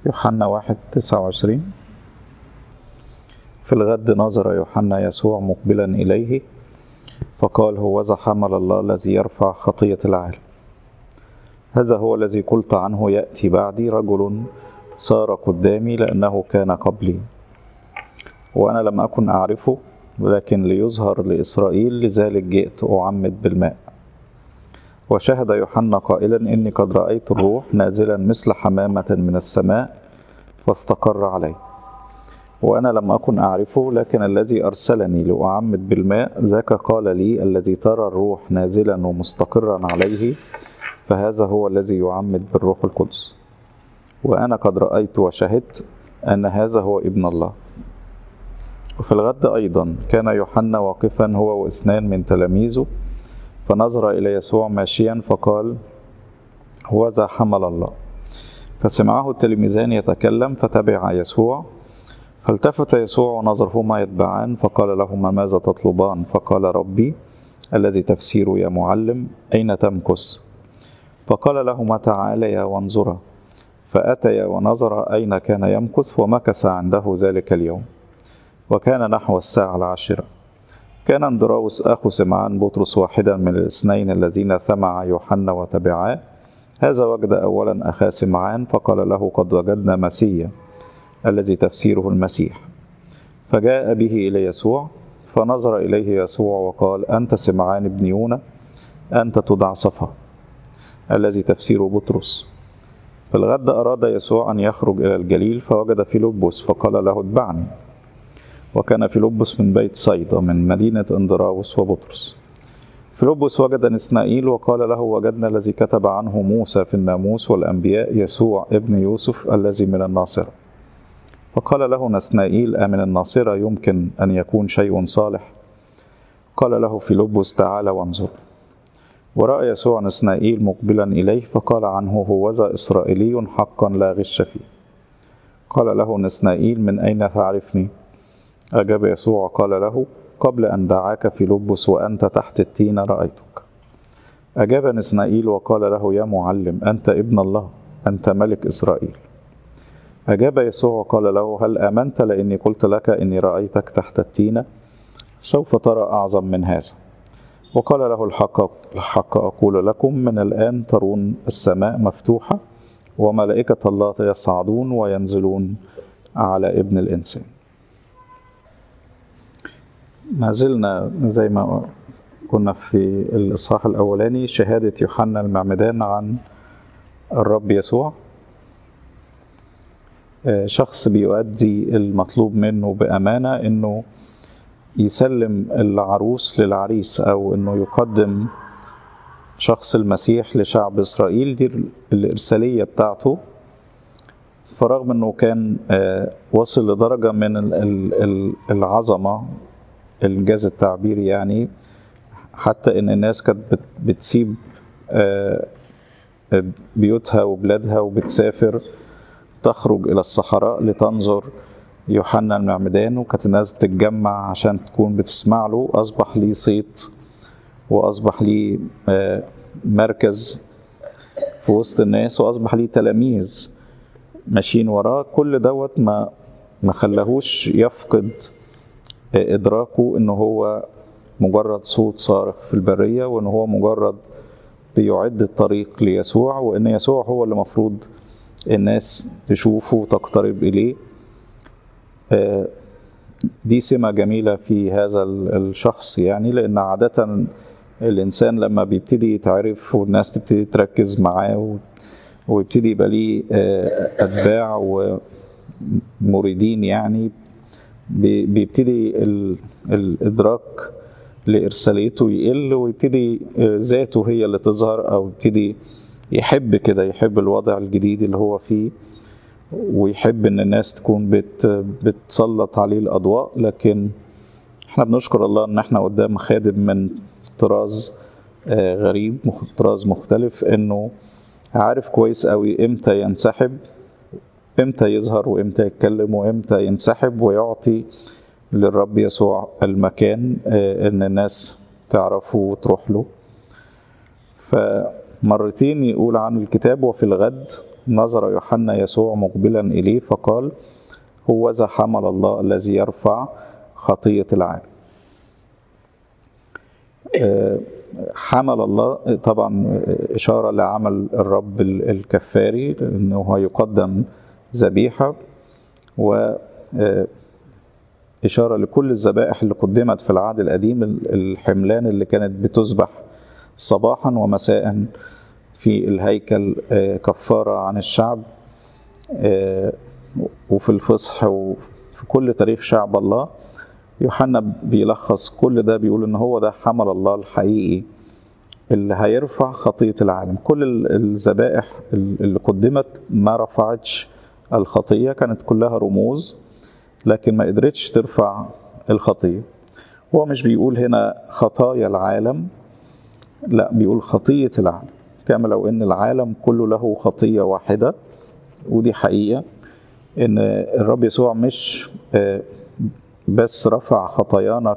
يوحنا واحد تسعة وعشرين في الغد نظر يوحنا يسوع مقبلا إليه فقال هوذا حمل الله الذي يرفع خطية العالم هذا هو الذي قلت عنه يأتي بعدي رجل صار قدامي لأنه كان قبلي وأنا لم أكن أعرفه لكن ليظهر لإسرائيل لذلك جئت أعمد بالماء وشهد يوحنا قائلا إني قد رأيت الروح نازلا مثل حمامة من السماء واستقر عليه وأنا لم أكن أعرفه لكن الذي أرسلني لأعمد بالماء ذاك قال لي الذي ترى الروح نازلا ومستقرا عليه فهذا هو الذي يعمد بالروح القدس وأنا قد رأيت وشهدت أن هذا هو ابن الله وفي الغد أيضا كان يوحنا واقفا هو واثنان من تلاميذه فنظر إلى يسوع ماشيا فقال هوذا حمل الله فسمعه التلميذان يتكلم فتبع يسوع فالتفت يسوع ونظرهما يتبعان فقال لهما ماذا تطلبان فقال ربي الذي تفسير يا معلم أين تمكث فقال لهما تعاليا وانظرا فأتيا ونظر أين كان يمكث ومكث عنده ذلك اليوم وكان نحو الساعة العاشرة كان اندراوس أخو سمعان بطرس واحدا من الاثنين الذين سمع يوحنا وتبعاه هذا وجد أولا أخا سمعان فقال له قد وجدنا مسيا الذي تفسيره المسيح فجاء به إلى يسوع فنظر إليه يسوع وقال أنت سمعان ابن يونا أنت تدع صفا الذي تفسيره بطرس في الغد أراد يسوع أن يخرج إلى الجليل فوجد فيلبس فقال له اتبعني وكان فيلبس من بيت صيدا من مدينة اندراوس وبطرس فيلبس وجد نسنائيل وقال له وجدنا الذي كتب عنه موسى في الناموس والأنبياء يسوع ابن يوسف الذي من الناصرة فقال له نسنائيل أمن الناصرة يمكن أن يكون شيء صالح قال له فيلبس تعال وانظر ورأى يسوع نسنائيل مقبلا إليه فقال عنه هوذا إسرائيلي حقا لا غش فيه قال له نسنائيل من أين تعرفني أجاب يسوع قال له قبل أن دعاك في لبس وأنت تحت التين رأيتك أجاب نسنائيل وقال له يا معلم أنت ابن الله أنت ملك إسرائيل أجاب يسوع وقال له هل آمنت لأني قلت لك إني رأيتك تحت التينة سوف ترى أعظم من هذا وقال له الحق, الحق أقول لكم من الآن ترون السماء مفتوحة وملائكة الله يصعدون وينزلون على ابن الإنسان ما زلنا زي ما كنا في الإصحاح الأولاني شهادة يوحنا المعمدان عن الرب يسوع شخص بيؤدي المطلوب منه بأمانة إنه يسلم العروس للعريس أو إنه يقدم شخص المسيح لشعب إسرائيل دي الإرسالية بتاعته فرغم إنه كان وصل لدرجة من العظمة الإنجاز التعبيري يعني حتى إن الناس كانت بتسيب بيوتها وبلادها وبتسافر تخرج إلى الصحراء لتنظر يوحنا المعمدان وكانت الناس بتتجمع عشان تكون بتسمع له أصبح ليه صيت وأصبح ليه مركز في وسط الناس وأصبح ليه تلاميذ ماشيين وراه كل دوت ما ما خلاهوش يفقد إدراكه إن هو مجرد صوت صارخ في البرية وإن هو مجرد بيعد الطريق ليسوع وإن يسوع هو اللي مفروض الناس تشوفه وتقترب إليه دي سمة جميلة في هذا الشخص يعني لأن عادة الإنسان لما بيبتدي يتعرف والناس تبتدي تركز معاه ويبتدي يبقى ليه أتباع ومريدين يعني بيبتدي الإدراك لإرساليته يقل ويبتدي ذاته هي اللي تظهر أو يبتدي يحب كده يحب الوضع الجديد اللي هو فيه ويحب ان الناس تكون بت بتسلط عليه الاضواء لكن احنا بنشكر الله ان احنا قدام خادم من طراز غريب طراز مختلف انه عارف كويس قوي امتى ينسحب امتى يظهر وامتى يتكلم وامتى ينسحب ويعطي للرب يسوع المكان ان الناس تعرفه وتروح له فمرتين يقول عن الكتاب وفي الغد نظر يوحنا يسوع مقبلا إليه فقال هو ذا حمل الله الذي يرفع خطية العالم حمل الله طبعا إشارة لعمل الرب الكفاري أنه يقدم ذبيحة و إشارة لكل الذبائح اللي قدمت في العهد القديم الحملان اللي كانت بتذبح صباحا ومساء في الهيكل كفارة عن الشعب وفي الفصح وفي كل تاريخ شعب الله يوحنا بيلخص كل ده بيقول ان هو ده حمل الله الحقيقي اللي هيرفع خطية العالم كل الذبائح اللي قدمت ما رفعتش الخطية كانت كلها رموز لكن ما قدرتش ترفع الخطية هو مش بيقول هنا خطايا العالم لا بيقول خطية العالم كما لو ان العالم كله له خطية واحدة ودي حقيقة ان الرب يسوع مش بس رفع خطايانا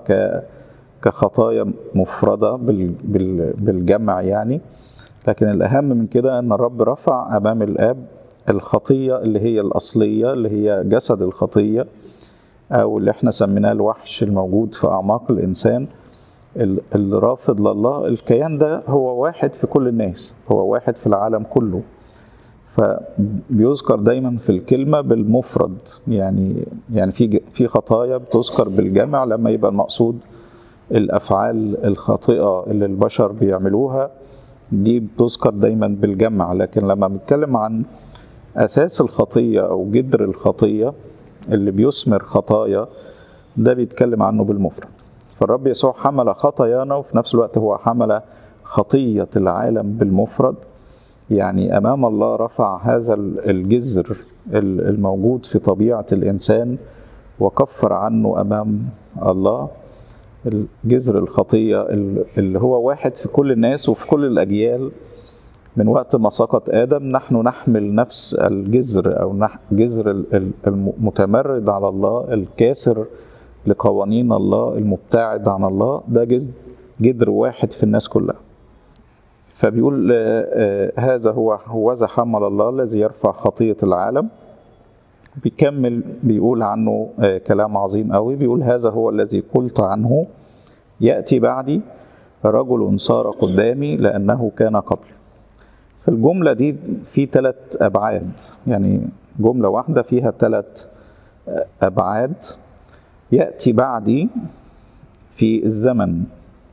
كخطايا مفردة بالجمع يعني لكن الأهم من كده أن الرب رفع أمام الآب الخطية اللي هي الأصلية اللي هي جسد الخطية أو اللي احنا سميناه الوحش الموجود في أعماق الإنسان الرافض لله الكيان ده هو واحد في كل الناس هو واحد في العالم كله فبيذكر دايما في الكلمه بالمفرد يعني يعني في في خطايا بتذكر بالجمع لما يبقى المقصود الافعال الخاطئه اللي البشر بيعملوها دي بتذكر دايما بالجمع لكن لما بنتكلم عن اساس الخطيه او جذر الخطيه اللي بيثمر خطايا ده بيتكلم عنه بالمفرد فالرب يسوع حمل خطايانا وفي نفس الوقت هو حمل خطيه العالم بالمفرد يعني امام الله رفع هذا الجذر الموجود في طبيعه الانسان وكفر عنه امام الله جذر الخطيه اللي هو واحد في كل الناس وفي كل الاجيال من وقت ما سقط ادم نحن نحمل نفس الجذر او جذر المتمرد على الله الكاسر لقوانين الله المبتعد عن الله ده جذر واحد في الناس كلها فبيقول هذا هو هو ذا حمل الله الذي يرفع خطية العالم بيكمل بيقول عنه كلام عظيم قوي بيقول هذا هو الذي قلت عنه يأتي بعدي رجل صار قدامي لأنه كان قبلي في الجملة دي في ثلاث أبعاد يعني جملة واحدة فيها ثلاث أبعاد يأتي بعدي في الزمن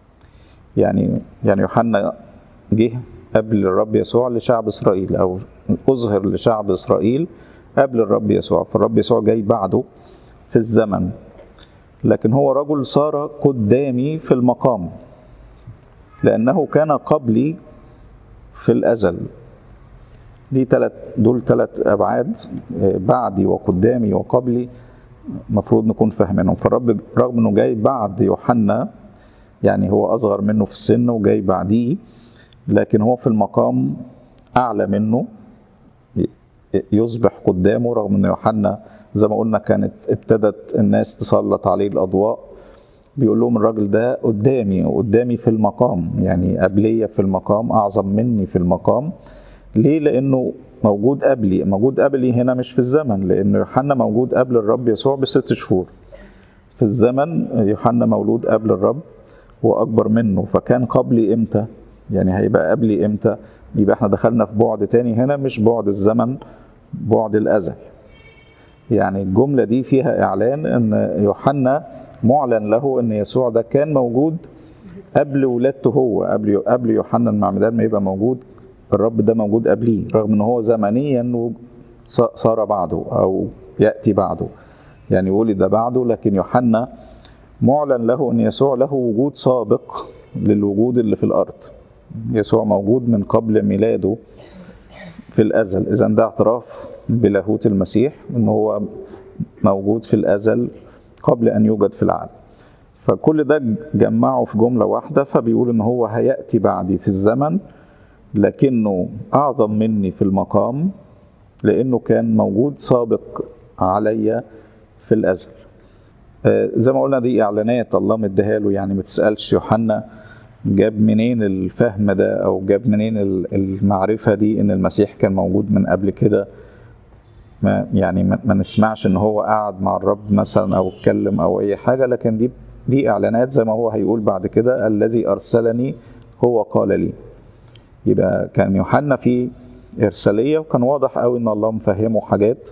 يعني يعني يوحنا جه قبل الرب يسوع لشعب اسرائيل او اظهر لشعب اسرائيل قبل الرب يسوع فالرب يسوع جاي بعده في الزمن لكن هو رجل صار قدامي في المقام لانه كان قبلي في الازل دي ثلاث دول ثلاث ابعاد بعدي وقدامي وقبلي المفروض نكون فاهمينهم فالرب رغم انه جاي بعد يوحنا يعني هو اصغر منه في السن وجاي بعديه لكن هو في المقام أعلى منه يصبح قدامه رغم أن يوحنا زي ما قلنا كانت ابتدت الناس تسلط عليه الأضواء بيقول لهم الراجل ده قدامي قدامي في المقام يعني قبلية في المقام أعظم مني في المقام ليه؟ لأنه موجود قبلي موجود قبلي هنا مش في الزمن لأن يوحنا موجود قبل الرب يسوع بست شهور في الزمن يوحنا مولود قبل الرب وأكبر منه فكان قبلي إمتى؟ يعني هيبقى قبلي امتى يبقى احنا دخلنا في بعد تاني هنا مش بعد الزمن بعد الازل يعني الجمله دي فيها اعلان ان يوحنا معلن له ان يسوع ده كان موجود قبل ولادته هو قبل قبل يوحنا المعمدان ما يبقى موجود الرب ده موجود قبليه رغم ان هو زمنيا صار بعده او ياتي بعده يعني ولد بعده لكن يوحنا معلن له ان يسوع له وجود سابق للوجود اللي في الارض يسوع موجود من قبل ميلاده في الازل اذا ده اعتراف بلاهوت المسيح ان هو موجود في الازل قبل ان يوجد في العالم فكل ده جمعه في جمله واحده فبيقول ان هو هياتي بعدي في الزمن لكنه اعظم مني في المقام لانه كان موجود سابق عليا في الازل زي ما قلنا دي اعلانات الله مديها له يعني ما تسالش يوحنا جاب منين الفهم ده او جاب منين المعرفة دي ان المسيح كان موجود من قبل كده ما يعني ما نسمعش ان هو قعد مع الرب مثلا او اتكلم او اي حاجة لكن دي دي اعلانات زي ما هو هيقول بعد كده الذي ارسلني هو قال لي يبقى كان يوحنا في ارسالية وكان واضح قوي ان الله مفهمه حاجات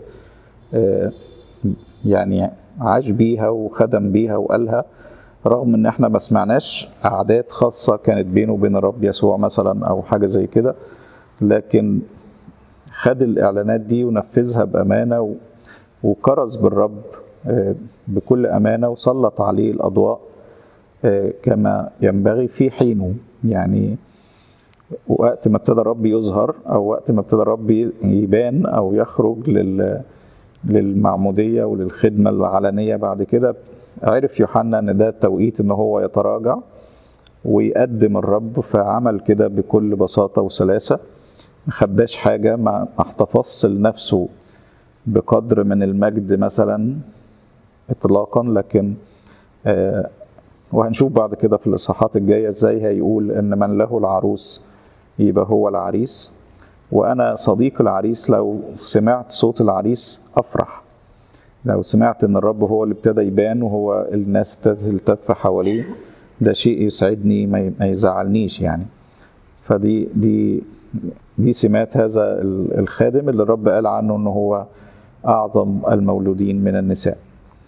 يعني عاش بيها وخدم بيها وقالها رغم ان احنا ما سمعناش اعداد خاصه كانت بينه وبين الرب يسوع مثلا او حاجه زي كده لكن خد الاعلانات دي ونفذها بامانه وكرز بالرب بكل امانه وسلط عليه الاضواء كما ينبغي في حينه يعني وقت ما ابتدى الرب يظهر او وقت ما ابتدى الرب يبان او يخرج لل للمعموديه وللخدمه العلنيه بعد كده عرف يوحنا ان ده التوقيت ان هو يتراجع ويقدم الرب فعمل كده بكل بساطه وسلاسه ما خباش حاجه ما احتفظش لنفسه بقدر من المجد مثلا اطلاقا لكن آه وهنشوف بعد كده في الاصحاحات الجايه ازاي هيقول ان من له العروس يبقى هو العريس وانا صديق العريس لو سمعت صوت العريس افرح لو سمعت ان الرب هو اللي ابتدى يبان وهو الناس ابتدت تلتف حواليه ده شيء يسعدني ما يزعلنيش يعني فدي دي دي سمات هذا الخادم اللي الرب قال عنه ان هو اعظم المولودين من النساء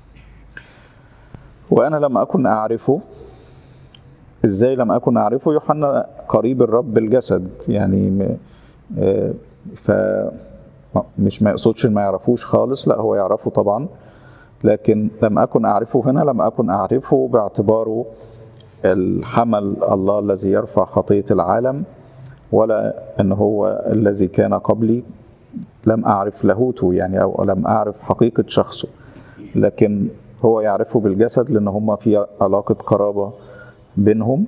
وانا لم اكن اعرفه ازاي لم اكن اعرفه يوحنا قريب الرب بالجسد يعني ف مش ما يقصدش ما يعرفوش خالص لا هو يعرفه طبعا لكن لم أكن أعرفه هنا لم أكن أعرفه باعتباره الحمل الله الذي يرفع خطية العالم ولا أن هو الذي كان قبلي لم أعرف لاهوته يعني أو لم أعرف حقيقة شخصه لكن هو يعرفه بالجسد لأن هما في علاقة قرابة بينهم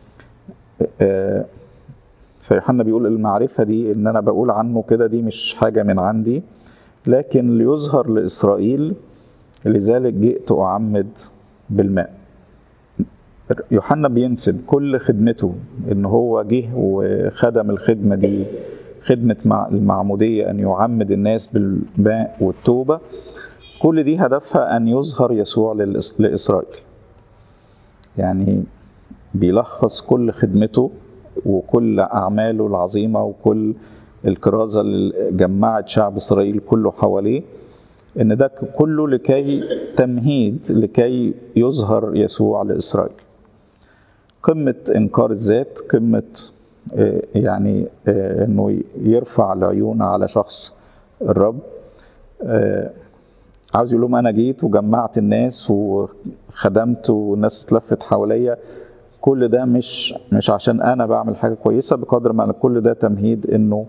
فيوحنا بيقول المعرفة دي إن أنا بقول عنه كده دي مش حاجة من عندي لكن ليظهر لإسرائيل لذلك جئت أعمد بالماء يوحنا بينسب كل خدمته إن هو جه وخدم الخدمة دي خدمة مع المعمودية أن يعمد الناس بالماء والتوبة كل دي هدفها أن يظهر يسوع لإسرائيل يعني بيلخص كل خدمته وكل أعماله العظيمة وكل الكرازة اللي جمعت شعب إسرائيل كله حواليه إن ده كله لكي تمهيد لكي يظهر يسوع لإسرائيل قمة إنكار الذات قمة يعني إنه يرفع العيون على شخص الرب عاوز يقول لهم أنا جيت وجمعت الناس وخدمت والناس اتلفت حواليا كل ده مش مش عشان انا بعمل حاجه كويسه بقدر ما كل ده تمهيد انه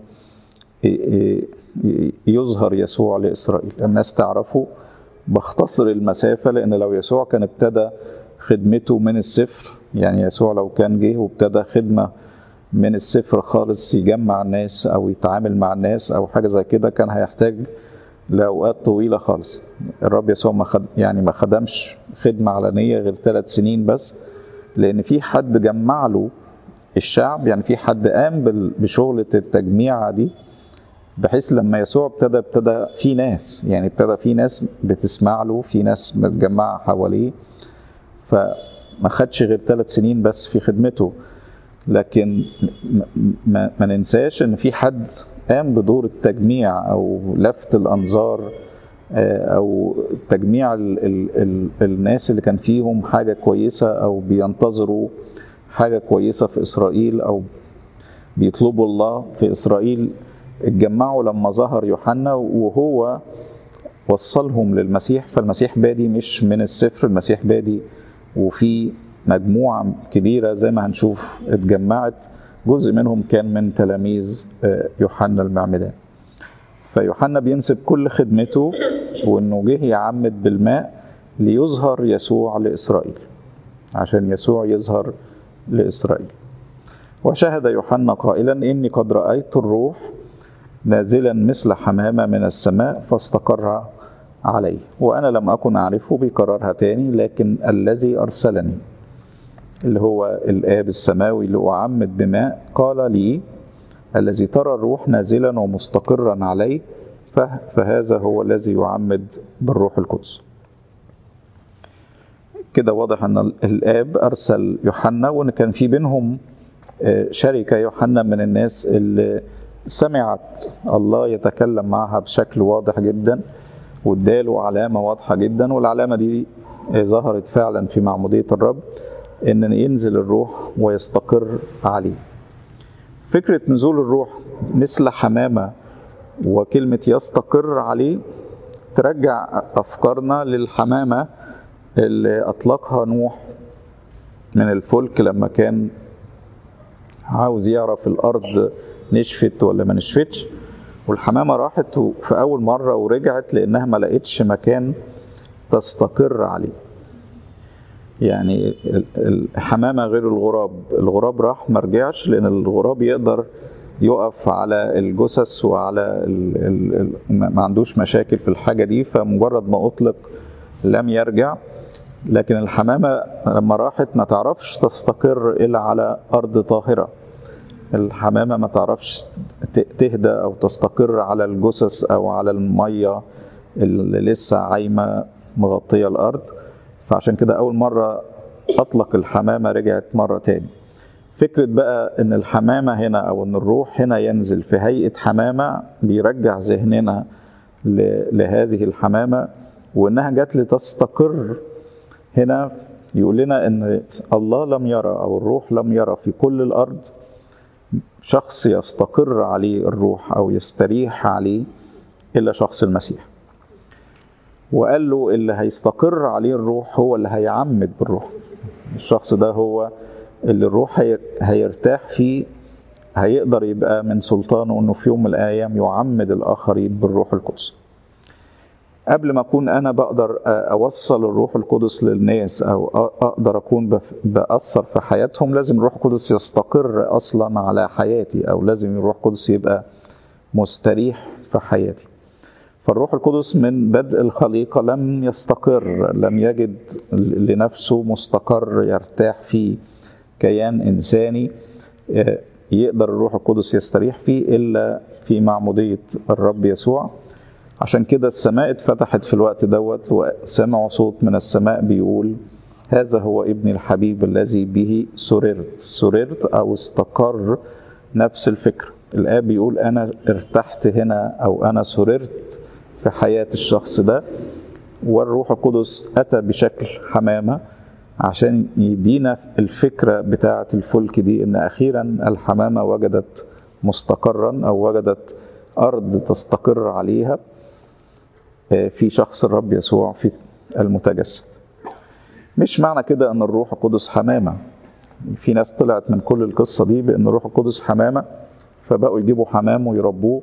يظهر يسوع لاسرائيل الناس تعرفه بختصر المسافه لان لو يسوع كان ابتدى خدمته من الصفر يعني يسوع لو كان جه وابتدى خدمه من الصفر خالص يجمع الناس او يتعامل مع الناس او حاجه زي كده كان هيحتاج لاوقات طويله خالص الرب يسوع ما خد يعني ما خدمش خدمه علنيه غير ثلاث سنين بس لان في حد جمع له الشعب يعني في حد قام بشغلة التجميع دي بحيث لما يسوع ابتدى ابتدى في ناس يعني ابتدى في ناس بتسمع له في ناس متجمعة حواليه فما خدش غير ثلاث سنين بس في خدمته لكن ما, ما ننساش ان في حد قام بدور التجميع او لفت الانظار او تجميع ال ال ال الناس اللي كان فيهم حاجه كويسه او بينتظروا حاجه كويسه في اسرائيل او بيطلبوا الله في اسرائيل اتجمعوا لما ظهر يوحنا وهو وصلهم للمسيح فالمسيح بادي مش من الصفر المسيح بادي وفي مجموعه كبيره زي ما هنشوف اتجمعت جزء منهم كان من تلاميذ يوحنا المعمدان فيوحنا بينسب كل خدمته وانه جه يعمد بالماء ليظهر يسوع لاسرائيل عشان يسوع يظهر لاسرائيل وشهد يوحنا قائلا اني قد رايت الروح نازلا مثل حمامه من السماء فاستقر عليه وانا لم اكن اعرفه بيكررها تاني لكن الذي ارسلني اللي هو الآب السماوي لأعمد بماء قال لي الذي ترى الروح نازلا ومستقرا عليه فهذا هو الذي يعمد بالروح القدس كده واضح ان الاب ارسل يوحنا وان كان في بينهم شركه يوحنا من الناس اللي سمعت الله يتكلم معها بشكل واضح جدا واداله علامه واضحه جدا والعلامه دي ظهرت فعلا في معموديه الرب ان ينزل الروح ويستقر عليه فكره نزول الروح مثل حمامه وكلمه يستقر عليه ترجع افكارنا للحمامه اللي اطلقها نوح من الفلك لما كان عاوز يعرف الارض نشفت ولا ما نشفتش والحمامه راحت في اول مره ورجعت لانها ما لقتش مكان تستقر عليه يعني الحمامه غير الغراب الغراب راح ما رجعش لان الغراب يقدر يقف على الجثث وعلى ال ال ما عندوش مشاكل في الحاجه دي فمجرد ما اطلق لم يرجع لكن الحمامه لما راحت ما تعرفش تستقر الا على ارض طاهره الحمامه ما تعرفش تهدى او تستقر على الجثث او على الميه اللي لسه عايمه مغطيه الارض فعشان كده اول مره اطلق الحمامه رجعت مره تاني فكرة بقى ان الحمامة هنا او ان الروح هنا ينزل في هيئة حمامة بيرجع ذهننا لهذه الحمامة وانها جات لتستقر هنا يقول لنا ان الله لم يرى او الروح لم يرى في كل الارض شخص يستقر عليه الروح او يستريح عليه الا شخص المسيح وقال له اللي هيستقر عليه الروح هو اللي هيعمد بالروح الشخص ده هو اللي الروح هيرتاح فيه هيقدر يبقى من سلطانه انه في يوم من الايام يعمد الاخرين بالروح القدس قبل ما اكون انا بقدر اوصل الروح القدس للناس او اقدر اكون باثر في حياتهم لازم الروح القدس يستقر اصلا على حياتي او لازم الروح القدس يبقى مستريح في حياتي فالروح القدس من بدء الخليقة لم يستقر لم يجد لنفسه مستقر يرتاح فيه كيان إنساني يقدر الروح القدس يستريح فيه إلا في معمودية الرب يسوع عشان كده السماء اتفتحت في الوقت دوت وسمعوا صوت من السماء بيقول هذا هو ابن الحبيب الذي به سررت سررت أو استقر نفس الفكر الآب بيقول أنا ارتحت هنا أو أنا سررت في حياة الشخص ده والروح القدس أتى بشكل حمامة عشان يدينا الفكرة بتاعة الفلك دي إن أخيرا الحمامة وجدت مستقرا أو وجدت أرض تستقر عليها في شخص الرب يسوع في المتجسد مش معنى كده أن الروح القدس حمامة في ناس طلعت من كل القصة دي بأن الروح القدس حمامة فبقوا يجيبوا حمام ويربوه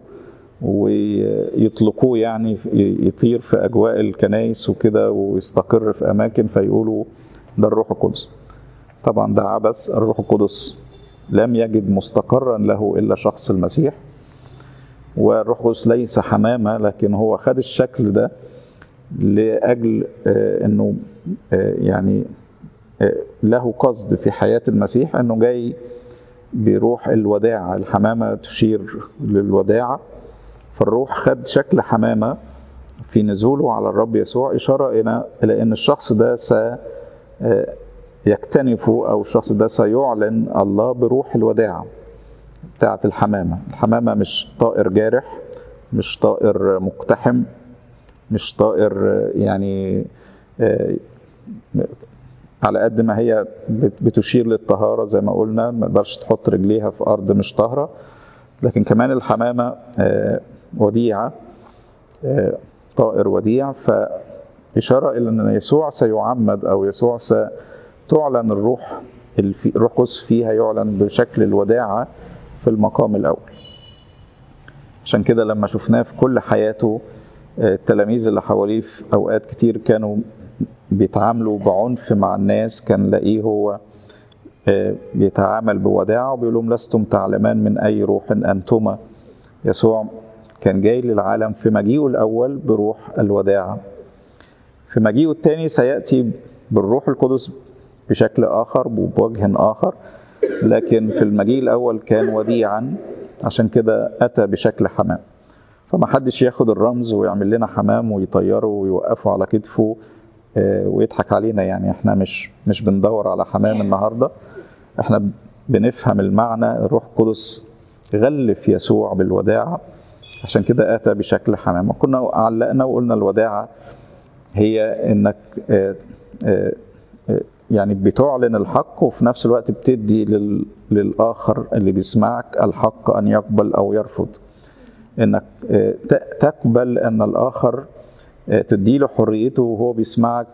ويطلقوه يعني يطير في أجواء الكنايس وكده ويستقر في أماكن فيقولوا ده الروح القدس طبعا ده عبث الروح القدس لم يجد مستقرا له إلا شخص المسيح والروح القدس ليس حمامة لكن هو خد الشكل ده لأجل أنه يعني له قصد في حياة المسيح أنه جاي بروح الوداعة الحمامة تشير للوداعة فالروح خد شكل حمامة في نزوله على الرب يسوع إشارة إلى إلى أن الشخص ده سيكتنف أو الشخص ده سيعلن الله بروح الوداعة بتاعة الحمامة الحمامة مش طائر جارح مش طائر مقتحم مش طائر يعني على قد ما هي بتشير للطهارة زي ما قلنا ما تقدرش تحط رجليها في أرض مش طاهرة لكن كمان الحمامة وديعة طائر وديع فإشارة إلى أن يسوع سيعمد أو يسوع ستعلن الروح الروح القدس فيها يعلن بشكل الوداعة في المقام الأول عشان كده لما شفناه في كل حياته التلاميذ اللي حواليه في أوقات كتير كانوا بيتعاملوا بعنف مع الناس كان لاقيه هو بيتعامل بوداعة وبيقول لهم لستم تعلمان من أي روح أنتما يسوع كان جاي للعالم في مجيئه الأول بروح الوداعة في مجيئه الثاني سيأتي بالروح القدس بشكل آخر وبوجه آخر لكن في المجيء الأول كان وديعا عشان كده أتى بشكل حمام فما حدش ياخد الرمز ويعمل لنا حمام ويطيره ويوقفه على كتفه ويضحك علينا يعني احنا مش مش بندور على حمام النهارده احنا بنفهم المعنى الروح القدس غلف يسوع بالوداعة عشان كده أتى بشكل حمام كنا علقنا وقلنا الوداعة هي إنك يعني بتعلن الحق وفي نفس الوقت بتدي للآخر اللي بيسمعك الحق أن يقبل أو يرفض إنك تقبل أن الآخر تديله حريته وهو بيسمعك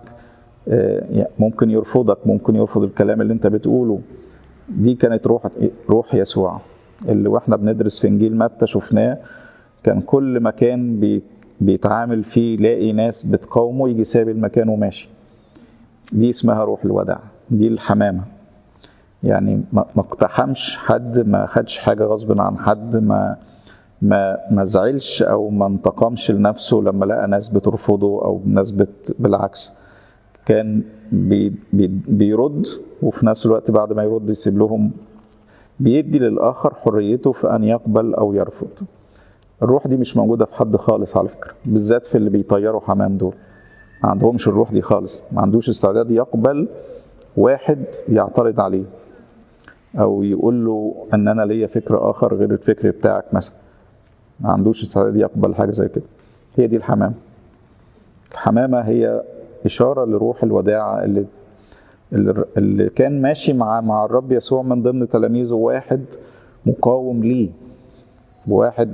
ممكن يرفضك ممكن يرفض الكلام اللي انت بتقوله دي كانت روح روح يسوع اللي واحنا بندرس في انجيل متى شفناه كان كل مكان بيتعامل فيه يلاقي ناس بتقاومه يجي ساب المكان وماشي دي اسمها روح الوداع دي الحمامة يعني ما اقتحمش حد ما خدش حاجة غصب عن حد ما ما ما زعلش او ما انتقمش لنفسه لما لقى ناس بترفضه او ناس بت بالعكس كان بي بي بيرد وفي نفس الوقت بعد ما يرد يسيب لهم بيدي للآخر حريته في أن يقبل أو يرفض الروح دي مش موجودة في حد خالص على فكرة بالذات في اللي بيطيروا حمام دول ما عندهمش الروح دي خالص ما عندوش استعداد يقبل واحد يعترض عليه أو يقول له أن أنا ليا فكر آخر غير الفكر بتاعك مثلا ما عندوش استعداد يقبل حاجة زي كده هي دي الحمامة الحمامة هي إشارة لروح الوداعة اللي اللي كان ماشي مع مع الرب يسوع من ضمن تلاميذه واحد مقاوم ليه وواحد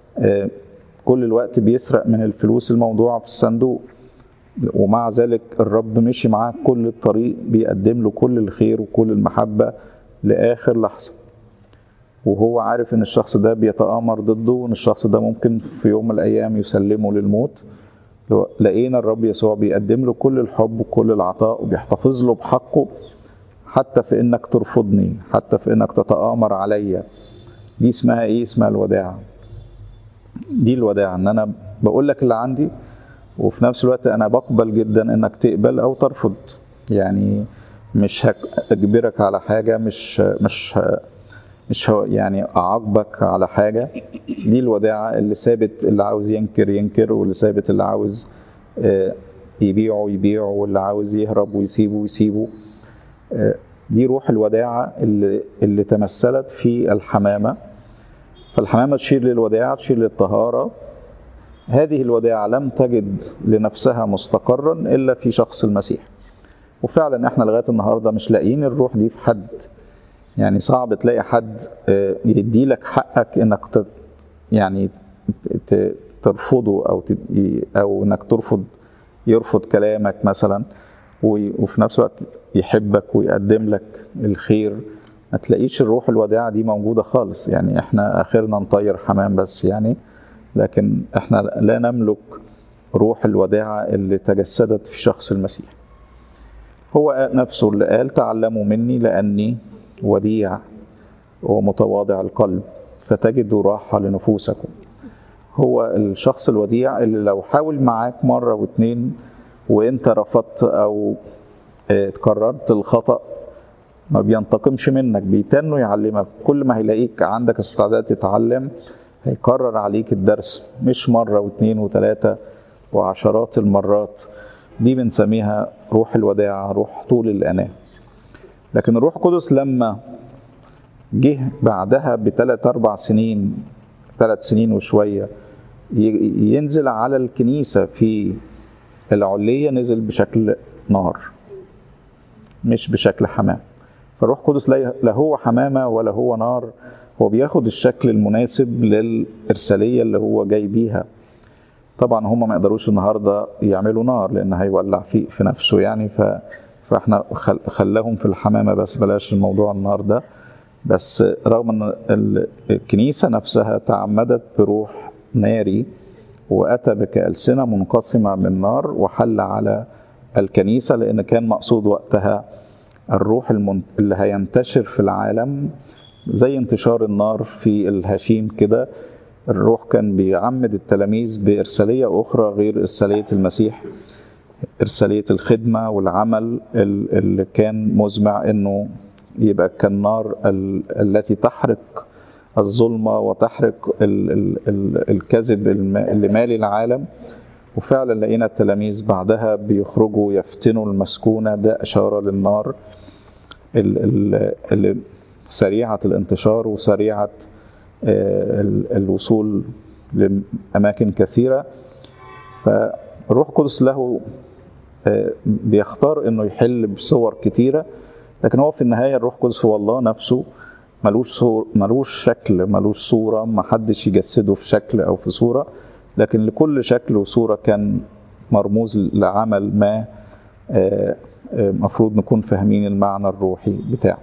كل الوقت بيسرق من الفلوس الموضوعة في الصندوق ومع ذلك الرب مشي معاه كل الطريق بيقدم له كل الخير وكل المحبة لآخر لحظة وهو عارف ان الشخص ده بيتآمر ضده وان الشخص ده ممكن في يوم من الايام يسلمه للموت لقينا الرب يسوع بيقدم له كل الحب وكل العطاء وبيحتفظ له بحقه حتى في انك ترفضني حتى في انك تتآمر عليا دي اسمها ايه اسمها الوداعة دي الوداعة ان انا بقول لك اللي عندي وفي نفس الوقت انا بقبل جدا انك تقبل او ترفض يعني مش هجبرك على حاجة مش مش مش هو يعني أعاقبك على حاجة دي الوداعة اللي ثابت اللي عاوز ينكر ينكر واللي ثابت اللي عاوز يبيعه يبيعه واللي عاوز يهرب ويسيبه يسيبه دي روح الوداعة اللي, اللي تمثلت في الحمامة فالحمامة تشير للوداعة تشير للطهارة هذه الوداعة لم تجد لنفسها مستقرا إلا في شخص المسيح وفعلا احنا لغاية النهاردة مش لاقيين الروح دي في حد يعني صعب تلاقي حد يدي لك حقك انك يعني ترفضه او او انك ترفض يرفض كلامك مثلا وفي نفس الوقت يحبك ويقدم لك الخير ما تلاقيش الروح الوداعة دي موجودة خالص يعني احنا اخرنا نطير حمام بس يعني لكن احنا لا نملك روح الوداعة اللي تجسدت في شخص المسيح هو نفسه اللي قال تعلموا مني لأني وديع ومتواضع القلب فتجدوا راحة لنفوسكم هو الشخص الوديع اللي لو حاول معاك مرة واتنين وانت رفضت او قررت الخطأ ما بينتقمش منك بيتنه يعلمك كل ما هيلاقيك عندك استعداد تتعلم هيكرر عليك الدرس مش مرة واثنين وثلاثة وعشرات المرات دي بنسميها روح الوداعة روح طول الأناة لكن الروح القدس لما جه بعدها بثلاث أربع سنين ثلاث سنين وشوية ينزل على الكنيسة في العلية نزل بشكل نار مش بشكل حمام فالروح القدس لا هو حمامة ولا هو نار هو بياخد الشكل المناسب للإرسالية اللي هو جاي بيها طبعا هم ما يقدروش النهاردة يعملوا نار لأن هيولع في, في نفسه يعني ف فاحنا خلاهم في الحمامة بس بلاش الموضوع النار ده بس رغم ان الكنيسة نفسها تعمدت بروح ناري وأتى بكألسنة منقسمة من نار وحل على الكنيسة لأن كان مقصود وقتها الروح اللي هينتشر في العالم زي انتشار النار في الهشيم كده الروح كان بيعمد التلاميذ بإرسالية أخرى غير إرسالية المسيح إرسالية الخدمة والعمل اللي كان مزمع أنه يبقى كالنار التي تحرق الظلمة وتحرق ال ال ال الكذب اللي مالي العالم وفعلا لقينا التلاميذ بعدها بيخرجوا يفتنوا المسكونة ده إشارة للنار اللي سريعة الانتشار وسريعة الوصول لأماكن كثيرة فالروح القدس له بيختار انه يحل بصور كتيرة لكن هو في النهاية الروح القدس هو الله نفسه ملوش صور ملوش شكل ملوش صورة ما حدش يجسده في شكل أو في صورة لكن لكل شكل وصورة كان مرموز لعمل ما مفروض نكون فاهمين المعنى الروحي بتاعه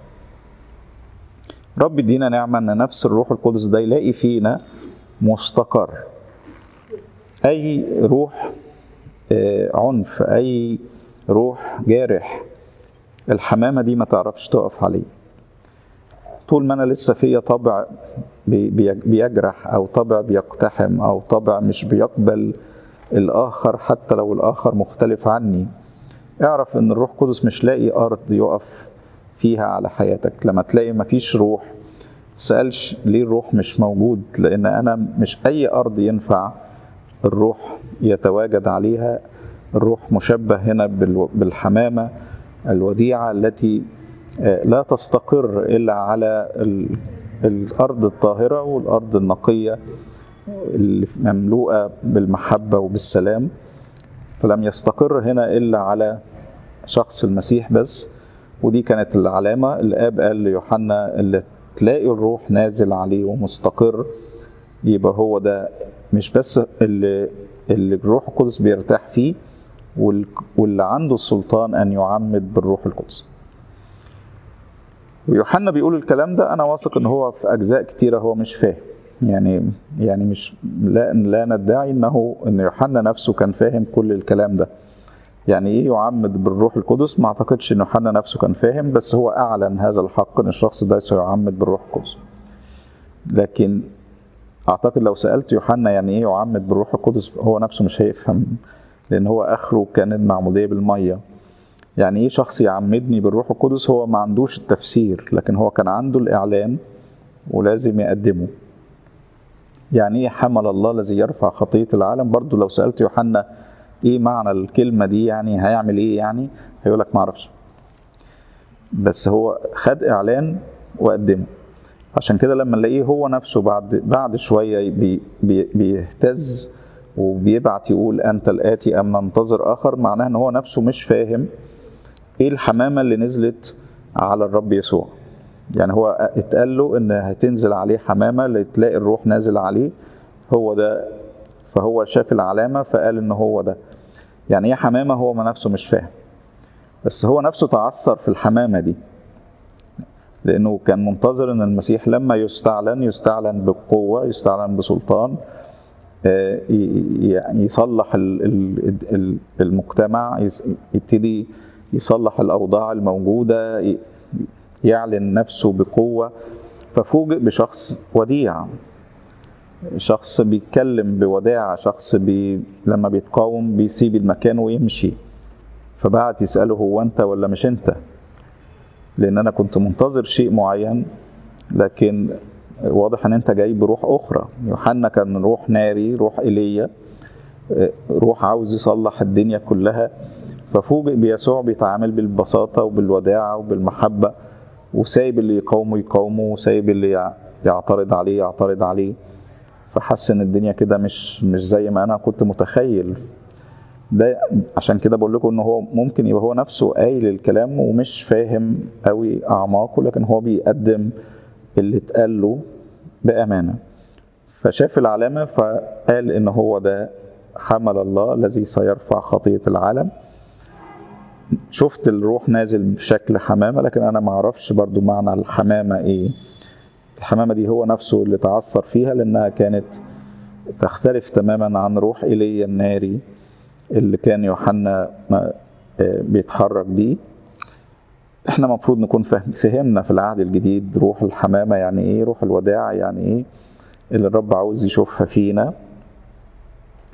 رب يدينا نعمة أن نفس الروح القدس ده يلاقي فينا مستقر أي روح عنف أي روح جارح الحمامة دي ما تعرفش تقف عليه طول ما أنا لسه فيا طبع بيجرح أو طبع بيقتحم أو طبع مش بيقبل الآخر حتى لو الآخر مختلف عني اعرف ان الروح القدس مش لاقي أرض يقف فيها على حياتك لما تلاقي مفيش روح سألش ليه الروح مش موجود لأن أنا مش أي أرض ينفع الروح يتواجد عليها الروح مشبه هنا بالحمامة الوديعة التي لا تستقر إلا على الأرض الطاهرة والأرض النقية المملوءة بالمحبة وبالسلام فلم يستقر هنا إلا على شخص المسيح بس ودي كانت العلامة الآب قال ليوحنا اللي تلاقي الروح نازل عليه ومستقر يبقى هو ده مش بس اللي, اللي الروح القدس بيرتاح فيه واللي عنده السلطان أن يعمد بالروح القدس ويوحنا بيقول الكلام ده أنا واثق إن هو في أجزاء كتيرة هو مش فاهم يعني يعني مش لا لا ندعي انه ان يوحنا نفسه كان فاهم كل الكلام ده يعني ايه يعمد بالروح القدس ما اعتقدش ان يوحنا نفسه كان فاهم بس هو اعلن هذا الحق ان الشخص ده سيعمد بالروح القدس لكن اعتقد لو سالت يوحنا يعني ايه يعمد بالروح القدس هو نفسه مش هيفهم لان هو اخره كان المعموديه بالميه يعني ايه شخص يعمدني بالروح القدس هو ما عندوش التفسير لكن هو كان عنده الاعلان ولازم يقدمه يعني ايه حمل الله الذي يرفع خطيه العالم برضو لو سالت يوحنا ايه معنى الكلمه دي يعني هيعمل ايه يعني هيقول لك ما اعرفش بس هو خد اعلان وقدمه عشان كده لما نلاقيه هو نفسه بعد بعد شويه بي بي بيهتز وبيبعت يقول انت الاتي ام ننتظر اخر معناه ان هو نفسه مش فاهم ايه الحمامه اللي نزلت على الرب يسوع يعني هو اتقال له ان هتنزل عليه حمامه لتلاقي الروح نازل عليه هو ده فهو شاف العلامه فقال ان هو ده يعني ايه حمامه هو ما نفسه مش فاهم بس هو نفسه تعثر في الحمامه دي لانه كان منتظر ان المسيح لما يستعلن يستعلن بقوه يستعلن بسلطان يعني يصلح المجتمع يبتدي يصلح الاوضاع الموجوده يعلن نفسه بقوة ففوجئ بشخص وديع شخص بيتكلم بوداعة شخص بي لما بيتقاوم بيسيب المكان ويمشي فبعت يسأله هو أنت ولا مش أنت لأن أنا كنت منتظر شيء معين لكن واضح أن أنت جاي بروح أخرى يوحنا كان روح ناري روح إيليا روح عاوز يصلح الدنيا كلها ففوجئ بيسوع بيتعامل بالبساطة وبالوداعة وبالمحبة وسايب اللي يقاومه يقاومه وسايب اللي يعترض عليه يعترض عليه فحس ان الدنيا كده مش مش زي ما انا كنت متخيل ده عشان كده بقول لكم ان هو ممكن يبقى هو نفسه قايل الكلام ومش فاهم قوي اعماقه لكن هو بيقدم اللي اتقال له بامانه فشاف العلامه فقال ان هو ده حمل الله الذي سيرفع خطيه العالم شفت الروح نازل بشكل حمامه لكن انا ما اعرفش برضو معنى الحمامه ايه الحمامه دي هو نفسه اللي تعثر فيها لانها كانت تختلف تماما عن روح ايليا الناري اللي كان يوحنا بيتحرك بيه احنا المفروض نكون فهمنا في العهد الجديد روح الحمامه يعني ايه روح الوداع يعني ايه اللي الرب عاوز يشوفها فينا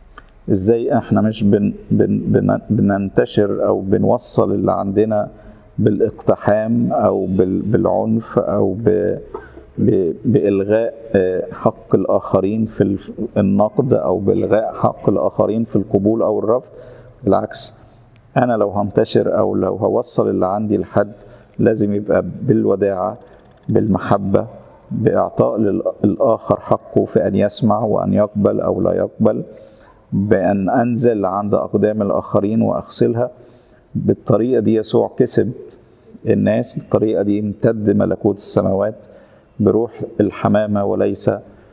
ازاي احنا مش بن بن بن بننتشر او بنوصل اللي عندنا بالاقتحام او بال بالعنف او ب ب بإلغاء حق الآخرين في النقد أو بإلغاء حق الآخرين في القبول أو الرفض بالعكس أنا لو هنتشر أو لو هوصل اللي عندي لحد لازم يبقى بالوداعة بالمحبة بإعطاء للآخر حقه في أن يسمع وأن يقبل أو لا يقبل بأن أنزل عند أقدام الآخرين وأغسلها بالطريقة دي يسوع كسب الناس بالطريقة دي امتد ملكوت السماوات بروح الحمامة وليس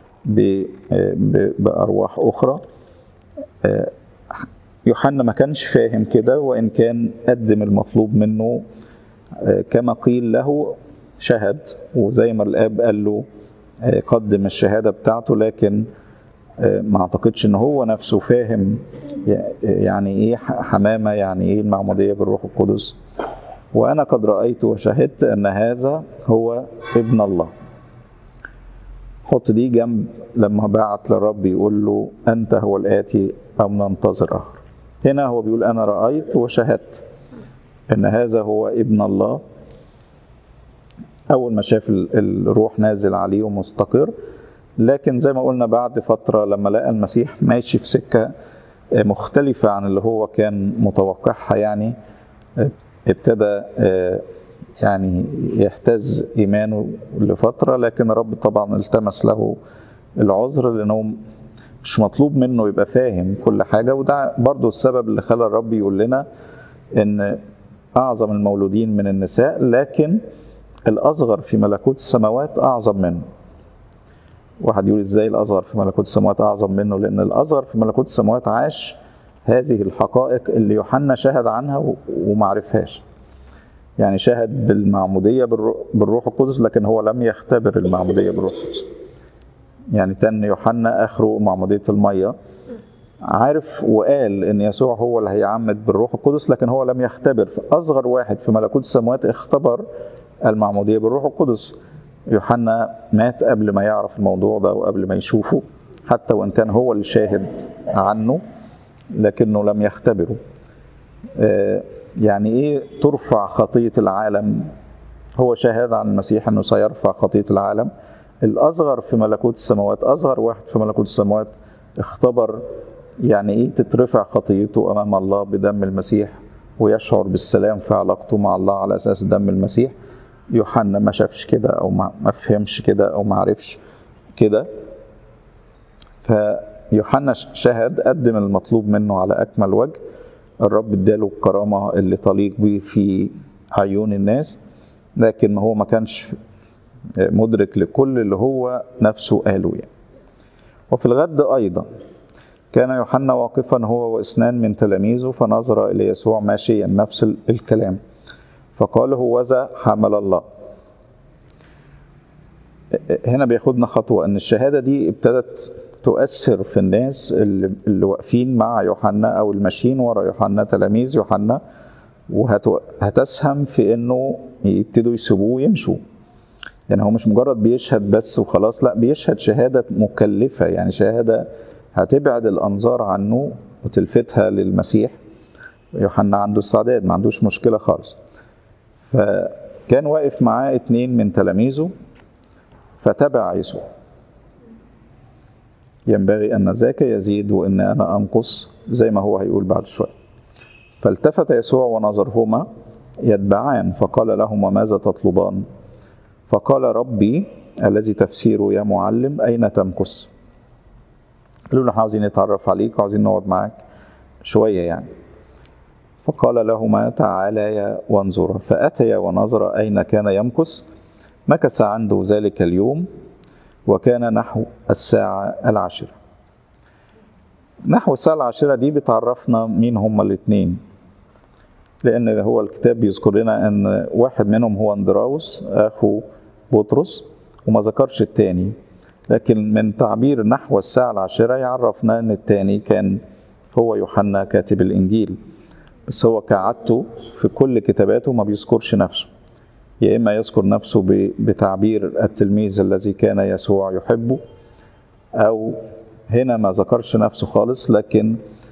بأرواح أخرى يوحنا ما كانش فاهم كده وإن كان قدم المطلوب منه كما قيل له شهد وزي ما الآب قال له قدم الشهادة بتاعته لكن ما اعتقدش ان هو نفسه فاهم يعني ايه حمامة يعني ايه المعمودية بالروح القدس وانا قد رأيت وشهدت ان هذا هو ابن الله حط دي جنب لما بعت للرب يقول له انت هو الاتي او ننتظر اخر هنا هو بيقول انا رأيت وشهدت ان هذا هو ابن الله اول ما شاف الروح نازل عليه ومستقر لكن زي ما قلنا بعد فترة لما لقى المسيح ماشي في سكة مختلفة عن اللي هو كان متوقعها يعني ابتدى يعني يهتز إيمانه لفترة لكن الرب طبعا التمس له العذر لأنه مش مطلوب منه يبقى فاهم كل حاجة وده برضو السبب اللي خلى الرب يقول لنا إن أعظم المولودين من النساء لكن الأصغر في ملكوت السماوات أعظم منه واحد يقول ازاي الاصغر في ملكوت السماوات اعظم منه لان الاصغر في ملكوت السماوات عاش هذه الحقائق اللي يوحنا شهد عنها وما عرفهاش يعني شهد بالمعموديه بالروح القدس لكن هو لم يختبر المعموديه بالروح القدس يعني تن يوحنا اخره معموديه الميه عارف وقال ان يسوع هو اللي هيعمد بالروح القدس لكن هو لم يختبر اصغر واحد في ملكوت السماوات اختبر المعموديه بالروح القدس يوحنا مات قبل ما يعرف الموضوع ده وقبل ما يشوفه حتى وان كان هو الشاهد عنه لكنه لم يختبره يعني ايه ترفع خطيه العالم هو شاهد عن المسيح انه سيرفع خطيه العالم الاصغر في ملكوت السماوات اصغر واحد في ملكوت السماوات اختبر يعني ايه تترفع خطيته امام الله بدم المسيح ويشعر بالسلام في علاقته مع الله على اساس دم المسيح يوحنا ما شافش كده او ما فهمش كده او ما عرفش كده فيوحنا شهد قدم المطلوب منه على اكمل وجه الرب اداله الكرامه اللي تليق به في عيون الناس لكن هو ما كانش مدرك لكل اللي هو نفسه قاله يعني وفي الغد ايضا كان يوحنا واقفا هو واثنان من تلاميذه فنظر الى يسوع ماشيا نفس الكلام فقال هوذا حمل الله هنا بياخدنا خطوة ان الشهادة دي ابتدت تؤثر في الناس اللي, اللي واقفين مع يوحنا او الماشيين ورا يوحنا تلاميذ يوحنا وهتسهم في انه يبتدوا يسيبوه ويمشوا يعني هو مش مجرد بيشهد بس وخلاص لا بيشهد شهادة مكلفة يعني شهادة هتبعد الأنظار عنه وتلفتها للمسيح يوحنا عنده استعداد ما عندوش مشكلة خالص فكان واقف معاه اتنين من تلاميذه فتبع يسوع ينبغي أن ذاك يزيد وإن أنا أنقص زي ما هو هيقول بعد شوية فالتفت يسوع ونظرهما يتبعان فقال لهما ماذا تطلبان فقال ربي الذي تفسيره يا معلم أين تمكث قالوا له احنا عاوزين نتعرف عليك وعاوزين نقعد معاك شوية يعني فقال لهما تعاليا وانظرا فأتيا ونظر أين كان يمكث مكث عنده ذلك اليوم وكان نحو الساعة العاشرة نحو الساعة العاشرة دي بتعرفنا مين هما الاثنين لأن هو الكتاب بيذكر لنا أن واحد منهم هو اندراوس أخو بطرس وما ذكرش التاني لكن من تعبير نحو الساعة العاشرة يعرفنا أن التاني كان هو يوحنا كاتب الإنجيل بس هو كعادته في كل كتاباته ما بيذكرش نفسه يا إما يذكر نفسه بتعبير التلميذ الذي كان يسوع يحبه أو هنا ما ذكرش نفسه خالص لكن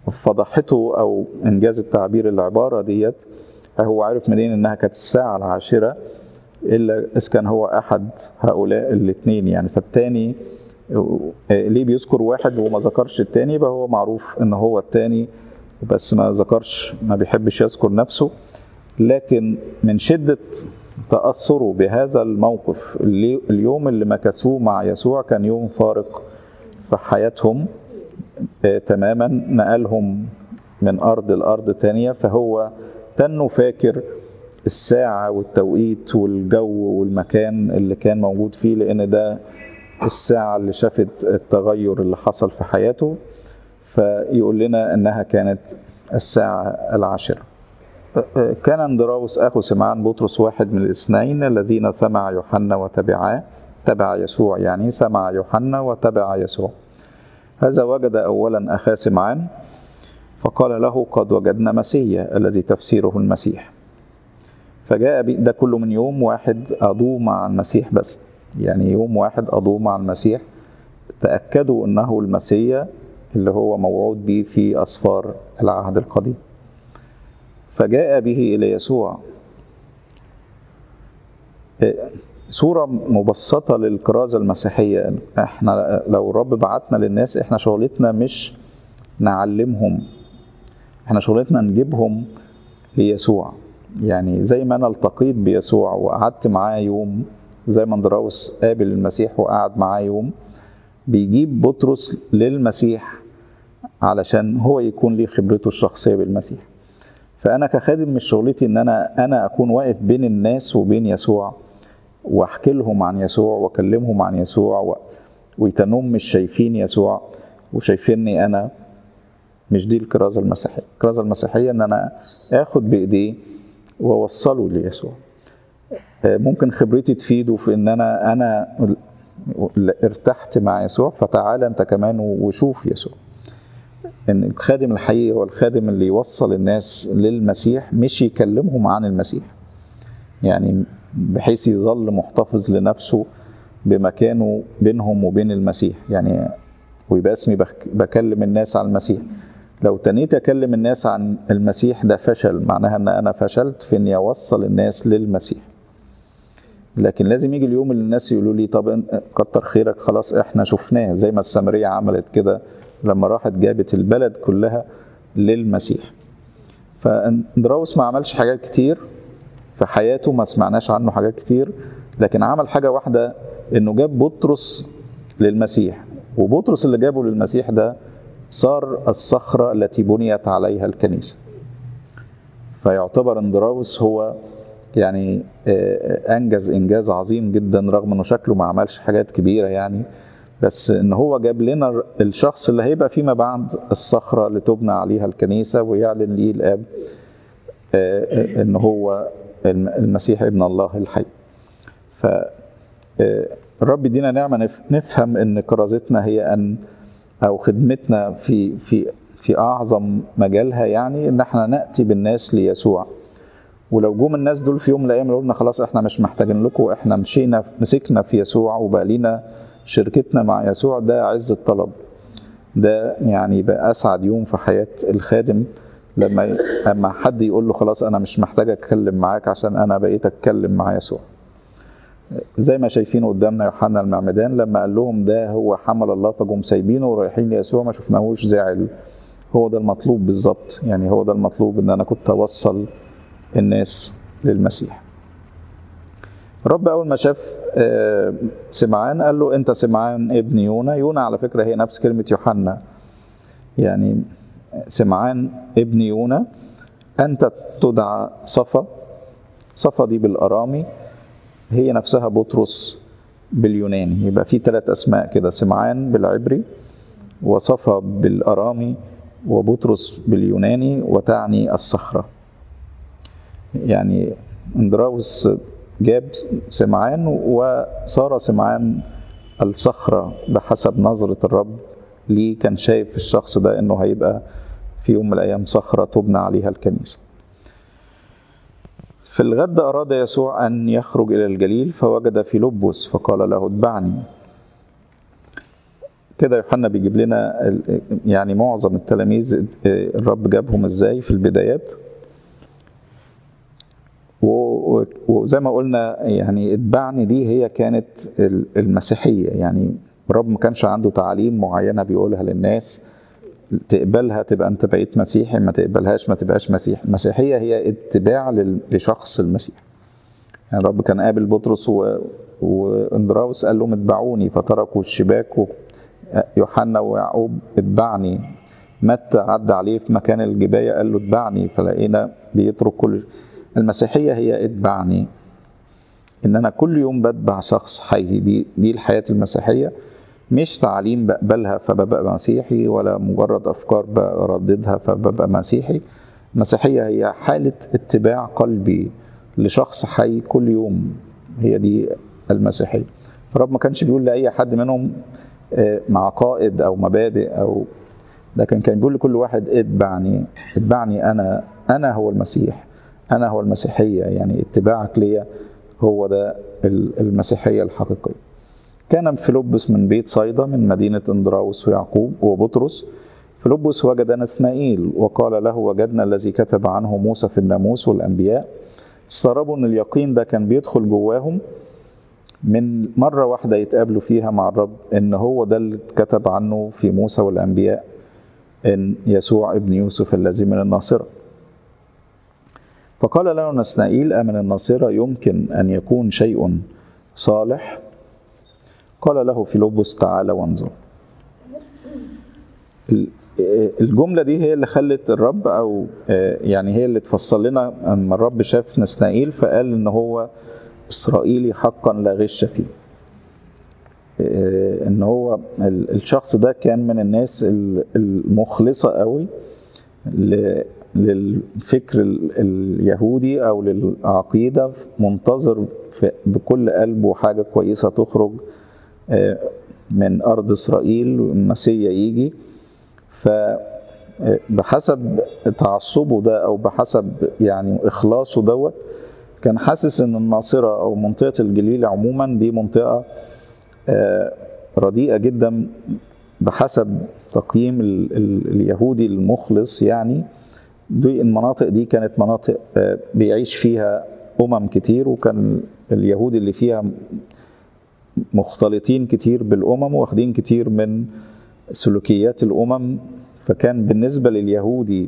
فضحته أو إنجاز التعبير العبارة ديت هو عارف منين إنها كانت الساعة العاشرة إلا إذا كان هو أحد هؤلاء الاثنين يعني فالتاني ليه بيذكر واحد وما ذكرش التاني يبقى هو معروف إن هو التاني بس ما ذكرش ما بيحبش يذكر نفسه لكن من شدة تأثره بهذا الموقف اليوم اللي مكثوه مع يسوع كان يوم فارق في حياتهم تماما نقلهم من أرض لأرض تانية فهو تنه فاكر الساعة والتوقيت والجو والمكان اللي كان موجود فيه لأن ده الساعة اللي شافت التغير اللي حصل في حياته فيقول لنا أنها كانت الساعة العاشرة كان اندراوس أخو سمعان بطرس واحد من الاثنين الذين سمع يوحنا وتبعاه تبع يسوع يعني سمع يوحنا وتبع يسوع هذا وجد أولا أخا سمعان فقال له قد وجدنا مسيا الذي تفسيره المسيح فجاء ده كله من يوم واحد قضوه مع المسيح بس يعني يوم واحد قضوه مع المسيح تأكدوا أنه المسيا اللي هو موعود به في أسفار العهد القديم فجاء به إلى يسوع صورة مبسطة للكرازة المسيحية احنا لو الرب بعتنا للناس احنا شغلتنا مش نعلمهم احنا شغلتنا نجيبهم ليسوع يعني زي ما انا التقيت بيسوع وقعدت معاه يوم زي ما اندراوس قابل المسيح وقعد معاه يوم بيجيب بطرس للمسيح علشان هو يكون ليه خبرته الشخصيه بالمسيح فانا كخادم مش شغلتي ان انا انا اكون واقف بين الناس وبين يسوع واحكي لهم عن يسوع واكلمهم عن يسوع و... ويتنهم مش شايفين يسوع وشايفيني انا مش دي الكرازه المسيحيه الكرازه المسيحيه ان انا اخد بايديه واوصله ليسوع ممكن خبرتي تفيده في ان انا انا ارتحت مع يسوع فتعالى انت كمان وشوف يسوع ان الخادم الحقيقي هو الخادم اللي يوصل الناس للمسيح مش يكلمهم عن المسيح يعني بحيث يظل محتفظ لنفسه بمكانه بينهم وبين المسيح يعني ويبقى اسمي بكلم الناس عن المسيح لو تنيت اكلم الناس عن المسيح ده فشل معناها ان انا فشلت في اني اوصل الناس للمسيح لكن لازم يجي اليوم اللي الناس يقولوا لي طب كتر خيرك خلاص احنا شفناه زي ما السامريه عملت كده لما راحت جابت البلد كلها للمسيح فاندراوس ما عملش حاجات كتير في حياته ما سمعناش عنه حاجات كتير لكن عمل حاجه واحده انه جاب بطرس للمسيح وبطرس اللي جابه للمسيح ده صار الصخره التي بنيت عليها الكنيسه فيعتبر اندراوس هو يعني انجز انجاز عظيم جدا رغم انه شكله ما عملش حاجات كبيره يعني بس ان هو جاب لنا الشخص اللي هيبقى فيما بعد الصخره اللي تبنى عليها الكنيسه ويعلن ليه الاب ان هو المسيح ابن الله الحي ف الرب يدينا نعمه نفهم ان كرازتنا هي ان او خدمتنا في في في اعظم مجالها يعني ان احنا ناتي بالناس ليسوع ولو جم الناس دول في يوم من الايام قلنا خلاص احنا مش محتاجين لكم احنا مشينا مسكنا في يسوع وبقى لينا شركتنا مع يسوع ده عز الطلب ده يعني بقى اسعد يوم في حياه الخادم لما اما حد يقول له خلاص انا مش محتاج اتكلم معاك عشان انا بقيت اتكلم مع يسوع زي ما شايفين قدامنا يوحنا المعمدان لما قال لهم ده هو حمل الله فجم سايبينه ورايحين ليسوع ما شفناهوش زعل هو ده المطلوب بالظبط يعني هو ده المطلوب ان انا كنت اوصل الناس للمسيح رب اول ما شاف سمعان قال له انت سمعان ابن يونا يونا على فكره هي نفس كلمه يوحنا يعني سمعان ابن يونا انت تدعى صفا صفا دي بالارامي هي نفسها بطرس باليوناني يبقى في ثلاث اسماء كده سمعان بالعبري وصفا بالارامي وبطرس باليوناني وتعني الصخره يعني اندراوس جاب سمعان وصار سمعان الصخرة بحسب نظرة الرب ليه كان شايف الشخص ده انه هيبقى في يوم من الايام صخرة تبنى عليها الكنيسة في الغد أراد يسوع أن يخرج إلى الجليل فوجد فيلبس فقال له اتبعني كده يوحنا بيجيب لنا ال- يعني معظم التلاميذ الرب جابهم ازاي في البدايات و- وزي ما قلنا يعني اتبعني دي هي كانت ال- المسيحية يعني الرب ما كانش عنده تعاليم معينة بيقولها للناس تقبلها تبقى انت بقيت مسيحي ما تقبلهاش ما تبقاش مسيحي المسيحية هي اتباع لل- لشخص المسيح يعني الرب كان قابل بطرس و... واندراوس قال لهم اتبعوني فتركوا الشباك و... يوحنا ويعقوب اتبعني متى عدى عليه في مكان الجباية قال له اتبعني فلقينا بيترك كل المسيحية هي اتبعني ان انا كل يوم بتبع شخص حي دي دي الحياة المسيحية مش تعليم بقبلها فببقى مسيحي ولا مجرد افكار برددها فببقى مسيحي المسيحية هي حالة اتباع قلبي لشخص حي كل يوم هي دي المسيحية الرب ما كانش بيقول لأي حد منهم آه، مع قائد أو مبادئ أو لكن كان بيقول لكل واحد اتبعني اتبعني أنا أنا هو المسيح أنا هو المسيحية يعني اتباعك ليا هو ده ال- المسيحية الحقيقية كان فيلبس من بيت صيدا من مدينة اندراوس ويعقوب وبطرس فيلبس وجد نسنائيل وقال له وجدنا الذي كتب عنه موسى في الناموس والأنبياء استغربوا ان اليقين ده كان بيدخل جواهم من مرة واحدة يتقابلوا فيها مع الرب ان هو ده اللي اتكتب عنه في موسى والأنبياء ان يسوع ابن يوسف الذي من الناصرة فقال له نسنائيل أمن الناصرة يمكن أن يكون شيء صالح قال له فيلبس تعالى وانظر ال- الجملة دي هي اللي خلت الرب أو آه، يعني هي اللي تفصل لنا أما الرب شاف نسنائيل فقال إن هو إسرائيلي حقا لا غش فيه آه، إن هو ال- الشخص ده كان من الناس ال- المخلصة قوي ل- للفكر ال- اليهودي أو للعقيدة منتظر في- بكل قلبه حاجة كويسة تخرج آه، من أرض إسرائيل والمسيا يجي فبحسب تعصبه ده او بحسب يعني اخلاصه دوت كان حاسس ان الناصره او منطقه الجليل عموما دي منطقه آه، رديئه جدا بحسب تقييم ال- ال- اليهودي المخلص يعني دي المناطق دي كانت مناطق آه، بيعيش فيها امم كتير وكان اليهود اللي فيها مختلطين كتير بالامم واخدين كتير من سلوكيات الامم فكان بالنسبه لليهودي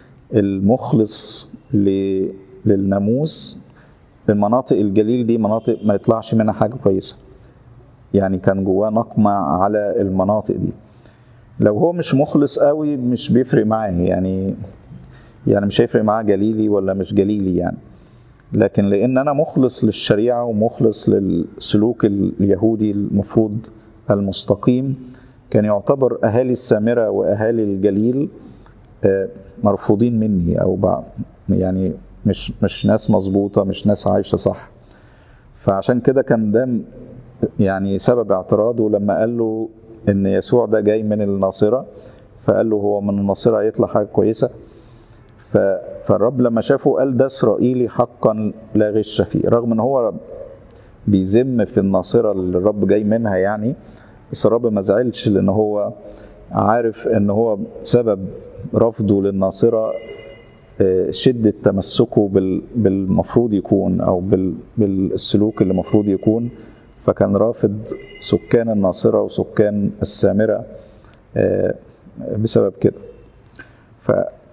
المخلص ل- للناموس المناطق الجليل دي مناطق ما يطلعش منها حاجه كويسه يعني كان جواه نقمه على المناطق دي لو هو مش مخلص قوي مش بيفرق معاه يعني يعني مش هيفرق معاه جليلي ولا مش جليلي يعني لكن لان انا مخلص للشريعه ومخلص للسلوك اليهودي المفروض المستقيم كان يعتبر اهالي السامره واهالي الجليل آه، مرفوضين مني او بع- يعني مش مش ناس مظبوطه مش ناس عايشه صح فعشان كده كان ده م- يعني سبب اعتراضه لما قال له ان يسوع ده جاي من الناصره فقال له هو من الناصره هيطلع حاجه كويسه ف- فالرب لما شافه قال ده اسرائيلي حقا لا غش فيه رغم ان هو بيذم في الناصره اللي الرب جاي منها يعني بس الرب ما زعلش لان هو عارف ان هو سبب رفضه للناصره آه، شدة تمسكه بال- بالمفروض يكون أو بال- بالسلوك اللي المفروض يكون فكان رافض سكان الناصرة وسكان السامرة آه، بسبب كده ف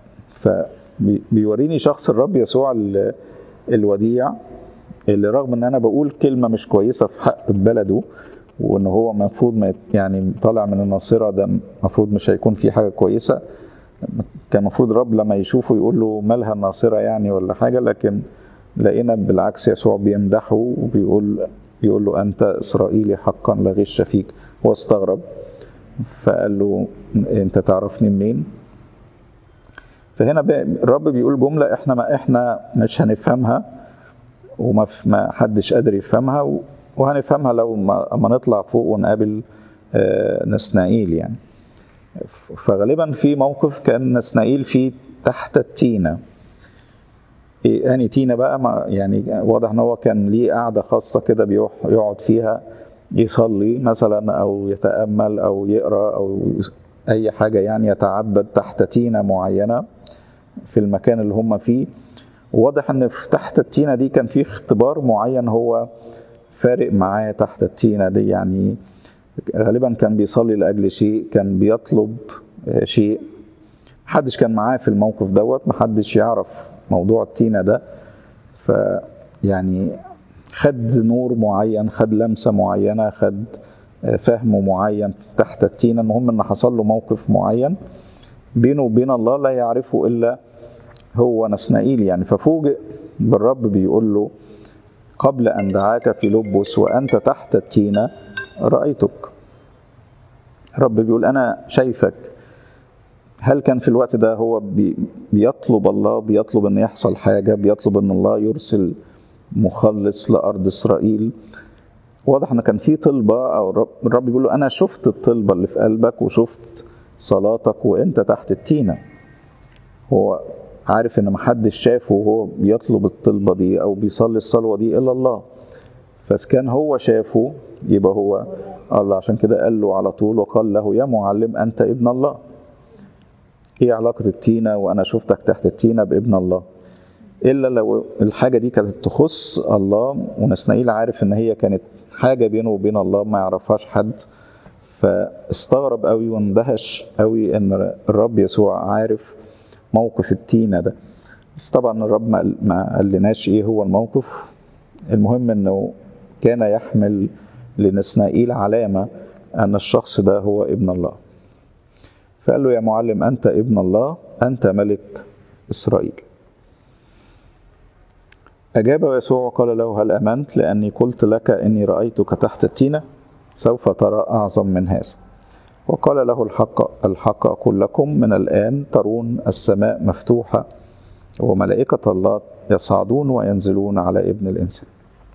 فبيوريني شخص الرب يسوع ال- الوديع اللي رغم ان انا بقول كلمه مش كويسه في حق بلده وان هو المفروض ما يت- يعني طالع من الناصره ده المفروض مش هيكون في حاجه كويسه كان المفروض الرب لما يشوفه يقول له مالها الناصره يعني ولا حاجه لكن لقينا بالعكس يسوع بيمدحه وبيقول يقول له انت اسرائيلي حقا لا غش فيك هو استغرب فقال له انت تعرفني منين فهنا بقى الرب بيقول جمله احنا ما احنا مش هنفهمها وما ف- ما حدش قادر يفهمها و- وهنفهمها لو ما ما نطلع فوق ونقابل آه، نسنائيل يعني ف- فغالبا في موقف كان نسنائيل فيه تحت التينة إيه يعني تينة بقى ما يعني واضح ان هو كان ليه قعدة خاصة كده بيروح يقعد فيها يصلي مثلا أو يتأمل أو يقرأ أو أي حاجة يعني يتعبد تحت تينة معينة في المكان اللي هم فيه واضح ان في تحت التينة دي كان في اختبار معين هو فارق معاه تحت التينة دي يعني غالبا كان بيصلي لأجل شيء كان بيطلب شيء محدش كان معاه في الموقف دوت محدش يعرف موضوع التينة ده فيعني خد نور معين خد لمسة معينة خد فهم معين تحت التينة المهم ان حصل له موقف معين بينه وبين الله لا يعرفه الا هو نسنائيل يعني ففوجئ بالرب بيقول له قبل ان دعاك في لبس وانت تحت التينة رأيتك الرب بيقول انا شايفك هل كان في الوقت ده هو بيطلب الله بيطلب ان يحصل حاجة بيطلب ان الله يرسل مخلص لأرض إسرائيل واضح ان كان في طلبة او الرب بيقول له انا شفت الطلبة اللي في قلبك وشفت صلاتك وانت تحت التينة هو عارف ان محدش شافه وهو بيطلب الطلبة دي او بيصلي الصلوة دي الا الله فاذا كان هو شافه يبقى هو الله عشان كده قال له على طول وقال له يا معلم انت ابن الله ايه علاقة التينة وانا شفتك تحت التينة بابن الله الا لو الحاجة دي كانت تخص الله ونسنائيل عارف ان هي كانت حاجة بينه وبين الله ما يعرفهاش حد فاستغرب قوي واندهش قوي ان الرب يسوع عارف موقف التينة ده بس طبعا الرب ما قالناش ايه هو الموقف المهم انه كان يحمل لنسنائيل علامة ان الشخص ده هو ابن الله فقال له يا معلم انت ابن الله انت ملك اسرائيل أجاب يسوع وقال له هل أمنت لأني قلت لك إني رأيتك تحت التينة سوف ترى أعظم من هذا وقال له الحق الحق أقول لكم من الآن ترون السماء مفتوحة وملائكة الله يصعدون وينزلون على ابن الإنسان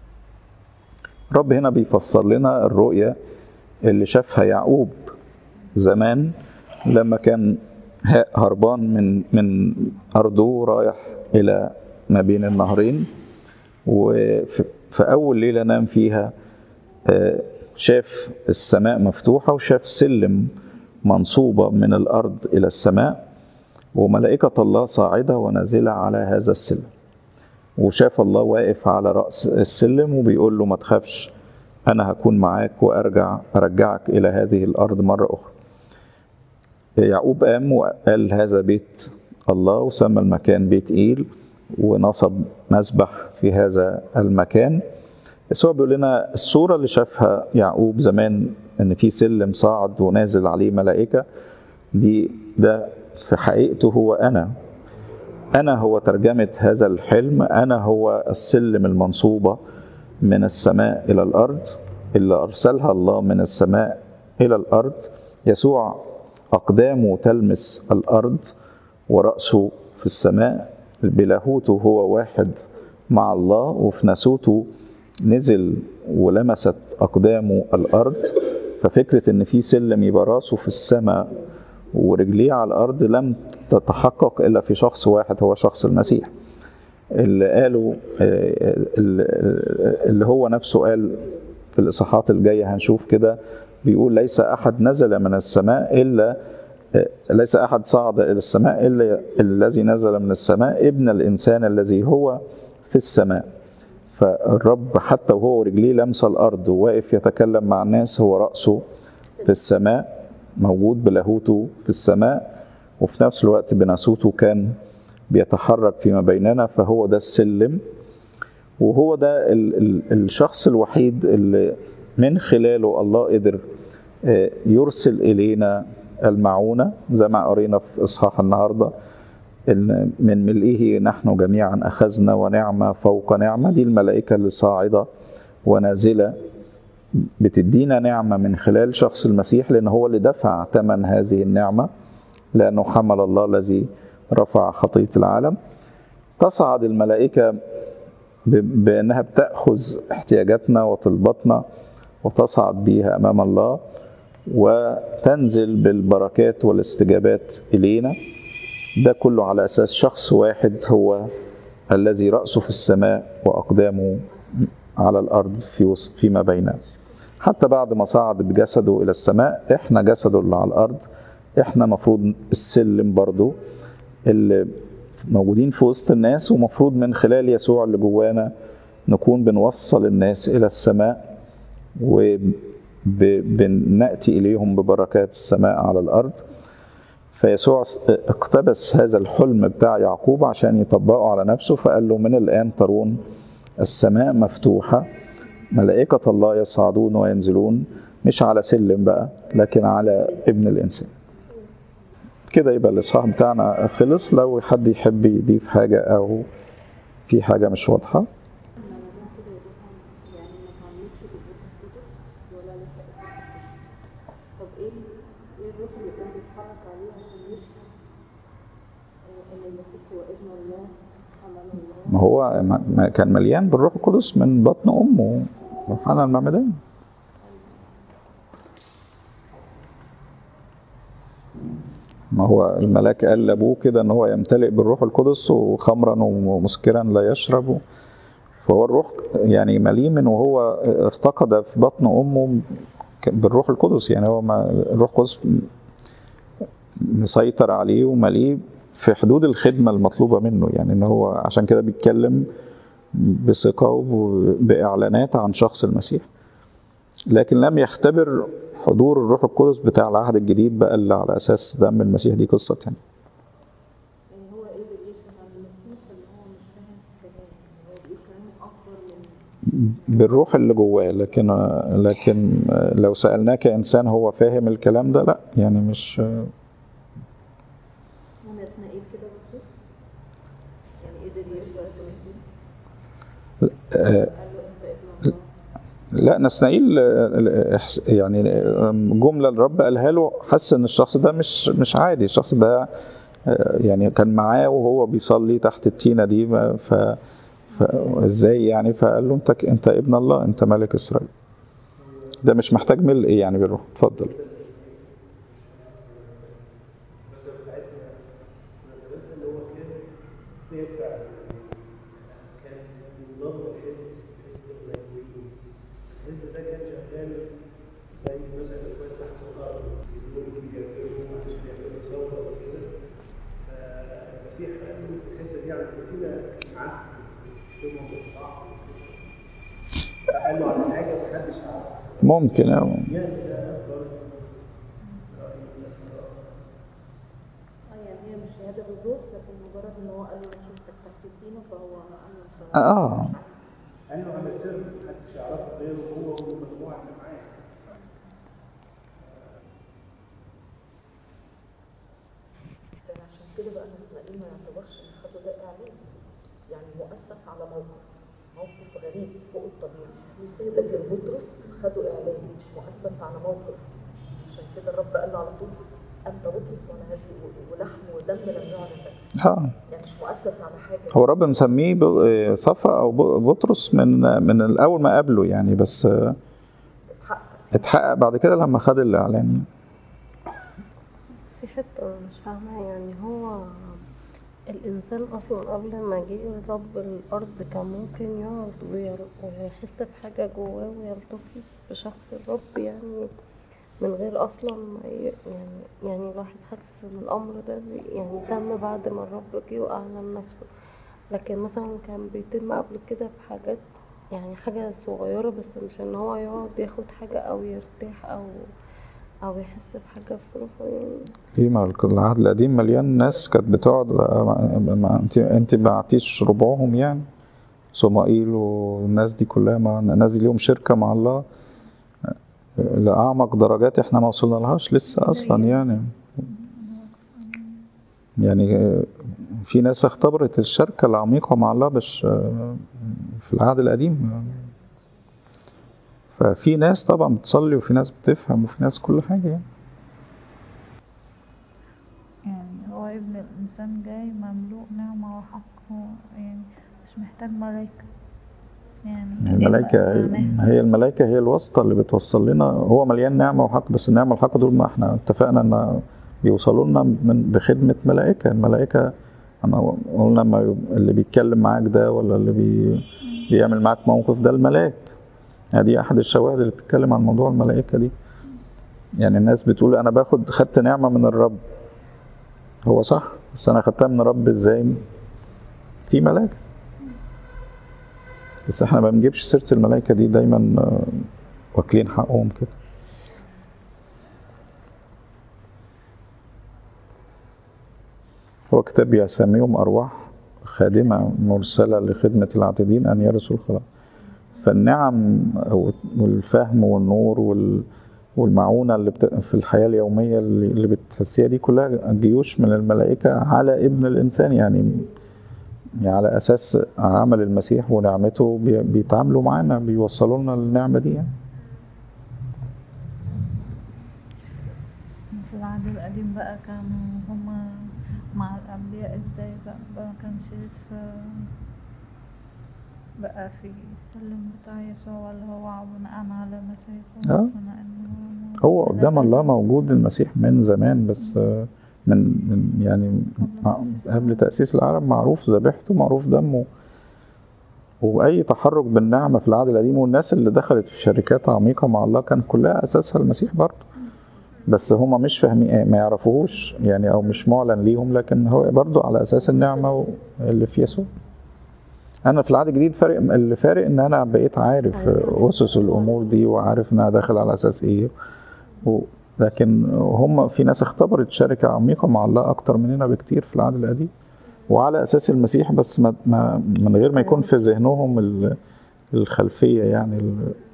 رب هنا بيفسر لنا الرؤية اللي شافها يعقوب زمان لما كان هربان من من أرضه رايح إلى ما بين النهرين وفي أول ليلة نام فيها شاف السماء مفتوحة وشاف سلم منصوبة من الأرض إلى السماء وملائكة الله صاعدة ونازلة على هذا السلم وشاف الله واقف على رأس السلم وبيقول له ما تخافش أنا هكون معاك وأرجع أرجعك إلى هذه الأرض مرة أخرى يعقوب قام وقال هذا بيت الله وسمى المكان بيت إيل ونصب مسبح في هذا المكان يسوع بيقول لنا الصورة اللي شافها يعقوب زمان ان في سلم صاعد ونازل عليه ملائكة دي ده في حقيقته هو انا انا هو ترجمة هذا الحلم انا هو السلم المنصوبة من السماء الى الارض اللي ارسلها الله من السماء الى الارض يسوع اقدامه تلمس الارض ورأسه في السماء بلاهوته هو واحد مع الله وفي ناسوته نزل ولمست أقدامه الأرض ففكرة إن في سلم يبقى راسه في السماء ورجليه على الأرض لم تتحقق إلا في شخص واحد هو شخص المسيح اللي قالوا اللي هو نفسه قال في الإصحاحات الجاية هنشوف كده بيقول ليس أحد نزل من السماء إلا ليس أحد صعد إلى السماء إلا الذي نزل من السماء ابن الإنسان الذي هو في السماء فالرب حتى وهو رجليه لمس الأرض وواقف يتكلم مع الناس هو رأسه في السماء موجود بلاهوته في السماء وفي نفس الوقت بناسوته كان بيتحرك فيما بيننا فهو ده السلم وهو ده ال ال الشخص الوحيد اللي من خلاله الله قدر يرسل إلينا المعونة زي ما قرينا في إصحاح النهاردة إن من ملئه نحن جميعا أخذنا ونعمة فوق نعمة دي الملائكة اللي صاعدة ونازلة بتدينا نعمة من خلال شخص المسيح لأن هو اللي دفع ثمن هذه النعمة لأنه حمل الله الذي رفع خطية العالم تصعد الملائكة بأنها بتأخذ احتياجاتنا وطلباتنا وتصعد بيها أمام الله وتنزل بالبركات والاستجابات إلينا ده كله على أساس شخص واحد هو الذي رأسه في السماء وأقدامه على الأرض في فيما بيننا حتى بعد ما صعد بجسده إلى السماء إحنا جسده اللي على الأرض إحنا مفروض السلم برضو اللي موجودين في وسط الناس ومفروض من خلال يسوع اللي جوانا نكون بنوصل الناس إلى السماء وبنأتي إليهم ببركات السماء على الأرض فيسوع اقتبس هذا الحلم بتاع يعقوب عشان يطبقه على نفسه فقال له من الآن ترون السماء مفتوحة ملائكة الله يصعدون وينزلون مش على سلم بقى لكن على ابن الإنسان كده يبقى الإصحاح بتاعنا خلص لو حد يحب يضيف حاجة أو في حاجة مش واضحة طب ايه ايه الروح اللي كان بيتحرك عليه عشان يشهد ان المسيح هو ابن الله حمل الله ما هو ما كان مليان بالروح القدس من بطن أمه يوحنا المعمدان ما هو الملاك قال لابوه كده ان هو يمتلئ بالروح القدس وخمرا ومسكرا لا يشرب فهو الروح يعني مليء من وهو ارتقد في بطن امه بالروح القدس يعني هو ما الروح القدس مسيطر عليه ومليء في حدود الخدمة المطلوبة منه يعني ان هو عشان كده بيتكلم بثقة وبإعلانات عن شخص المسيح لكن لم يختبر حضور الروح القدس بتاع العهد الجديد بقى اللي على أساس دم المسيح دي قصة تانية يعني هو ايه اللي بيشهد عن المسيح اللي هو مش فاهم كلام يعني هو بيقول كلام اكبر من بالروح اللي جواه لكن لكن لو سألناه كإنسان هو فاهم الكلام ده لا يعني مش ونسنائيل كده برضه يعني قدر يشهد المسيح آه، قال له انت ابن الله لا نسنائيل آه، إحس- يعني آه، جملة الرب قالها له حس ان الشخص ده مش مش عادي الشخص ده آه، يعني كان معاه وهو بيصلي تحت التينة دي ما- ف فازاي يعني فقال له انت انت ابن الله انت ملك اسرائيل ده مش محتاج ملء يعني بالروح اتفضل المثل بتاعتنا المدرسة اللي هو كان بيرجع كان بينضم لحزب اسمه حزب المجهولين الحزب ده كان شغال زي مثلا الاخوات تحت الارض بيقولوا بيعملوا عشان يعملوا ثوره وكده فالمسيح قال له في الحته دي عند المدينه معاك تكتبهم بالضعف وكده فقال له على حاجه محدش يعرفها ممكن أو يعني ده افضل رايي ولا اراء اه يعني هي مش شهاده بالروح لكن مجرد ان هو قال له انا شفتك تحت الطينه فهو قال له انت اه قال له على سر محدش يعرفه غيره هو والمجموعه اللي معاه كان عشان كده بقى نسنائيل ما يعتبرش ان خده ده اعلان يعني مؤسس على موقف موقف غريب فوق الطبيعي لكن بطرس خده اعلان مش مؤسس على موقف عشان كده الرب قال له على طول انت بطرس وانا هذه ولحم ودم لم يعلن لك اه يعني مش مؤسس على حاجه هو الرب مسميه ب- صفا او ب- بطرس من من الاول ما قابله يعني بس آه، اتحقق اتحقق بعد كده لما خد الاعلان يعني. في حتة أنا مش فاهمة يعني هو الإنسان أصلا قبل ما جه الرب الأرض كان ممكن يقعد وير- ويحس بحاجة جواه ويلتقي بشخص الرب يعني من غير أصلا ما ي- يعني يعني الواحد حاسس إن الأمر ده بي- يعني تم بعد ما الرب جه وأعلن نفسه لكن مثلا كان بيتم قبل كده بحاجات يعني حاجة صغيرة بس مش إن هو يقعد ياخد حاجة أو يرتاح أو أو يحس بحاجة في روحه يعني ليه ما العهد القديم مليان ناس كانت بتقعد ما ما انت انت ما بعتيش ربعهم يعني صمائيل والناس دي كلها ما الناس دي ليهم شركه مع الله لاعمق درجات احنا ما وصلنا لهاش لسه اصلا يعني يعني في ناس اختبرت الشركه العميقه مع الله مش في العهد القديم ففي ناس طبعا بتصلي وفي ناس بتفهم وفي ناس كل حاجه يعني يعني هو ابن الإنسان جاي مملوء نعمة وحق هو يعني مش محتاج ملايكة يعني إيه الملائكة بقى معناها؟ هي الملائكة هي الواسطة اللي بتوصل لنا هو مليان نعمة وحق بس النعمة والحق دول ما احنا اتفقنا ان بيوصلوا لنا من بخدمة ملائكة الملائكة انا قلنا ما اللي بيتكلم معاك ده ولا اللي بي بيعمل معاك موقف ده الملاك هذه أحد الشواهد اللي بتتكلم عن موضوع الملائكة دي يعني الناس بتقول أنا باخد خدت نعمة من الرب هو صح بس أنا خدتها من الرب إزاي في ملائكة بس احنا ما بنجيبش سيرة الملائكة دي دايما آه، واكلين حقهم كده هو كتاب يسميهم أرواح خادمة مرسلة لخدمة العاتدين أن يرثوا الخلاص فالنعم والفهم والنور وال والمعونة اللي بت... في الحياة اليومية اللي اللي بتحسيها دي كلها جيوش من الملائكة على ابن الإنسان يعني يعني على أساس عمل المسيح ونعمته بي... بيتعاملوا معانا بيوصلوا لنا النعمة دي يعني. في العهد القديم بقى كانوا هما مع الأنبياء ازاي بقى, بقى ما كانش لسه بقى في السلم بتاع يسوع اللي هو بناء على مسيحه آه. بناء إن هو من قدام الله الأزل. موجود المسيح من زمان بس آه، من, من يعني قبل تأسيس العالم معروف ذبيحته معروف دمه وأي تحرك بالنعمة في العهد القديم والناس اللي دخلت في شركات عميقة مع الله كان كلها أساسها المسيح برضه بس هما مش فاهمين ما يعرفوهوش يعني أو مش معلن ليهم لكن هو برضه على أساس النعمة اللي في يسوع أنا في العهد الجديد فارق اللي فارق إن أنا بقيت عارف أسس الأمور دي وعارف إن أنا داخل على أساس إيه و... لكن هم في ناس اختبرت شركة عميقة مع الله أكتر مننا بكتير في العهد القديم وعلى أساس المسيح بس ما ما من غير ما يكون في ذهنهم ال- الخلفية يعني ال-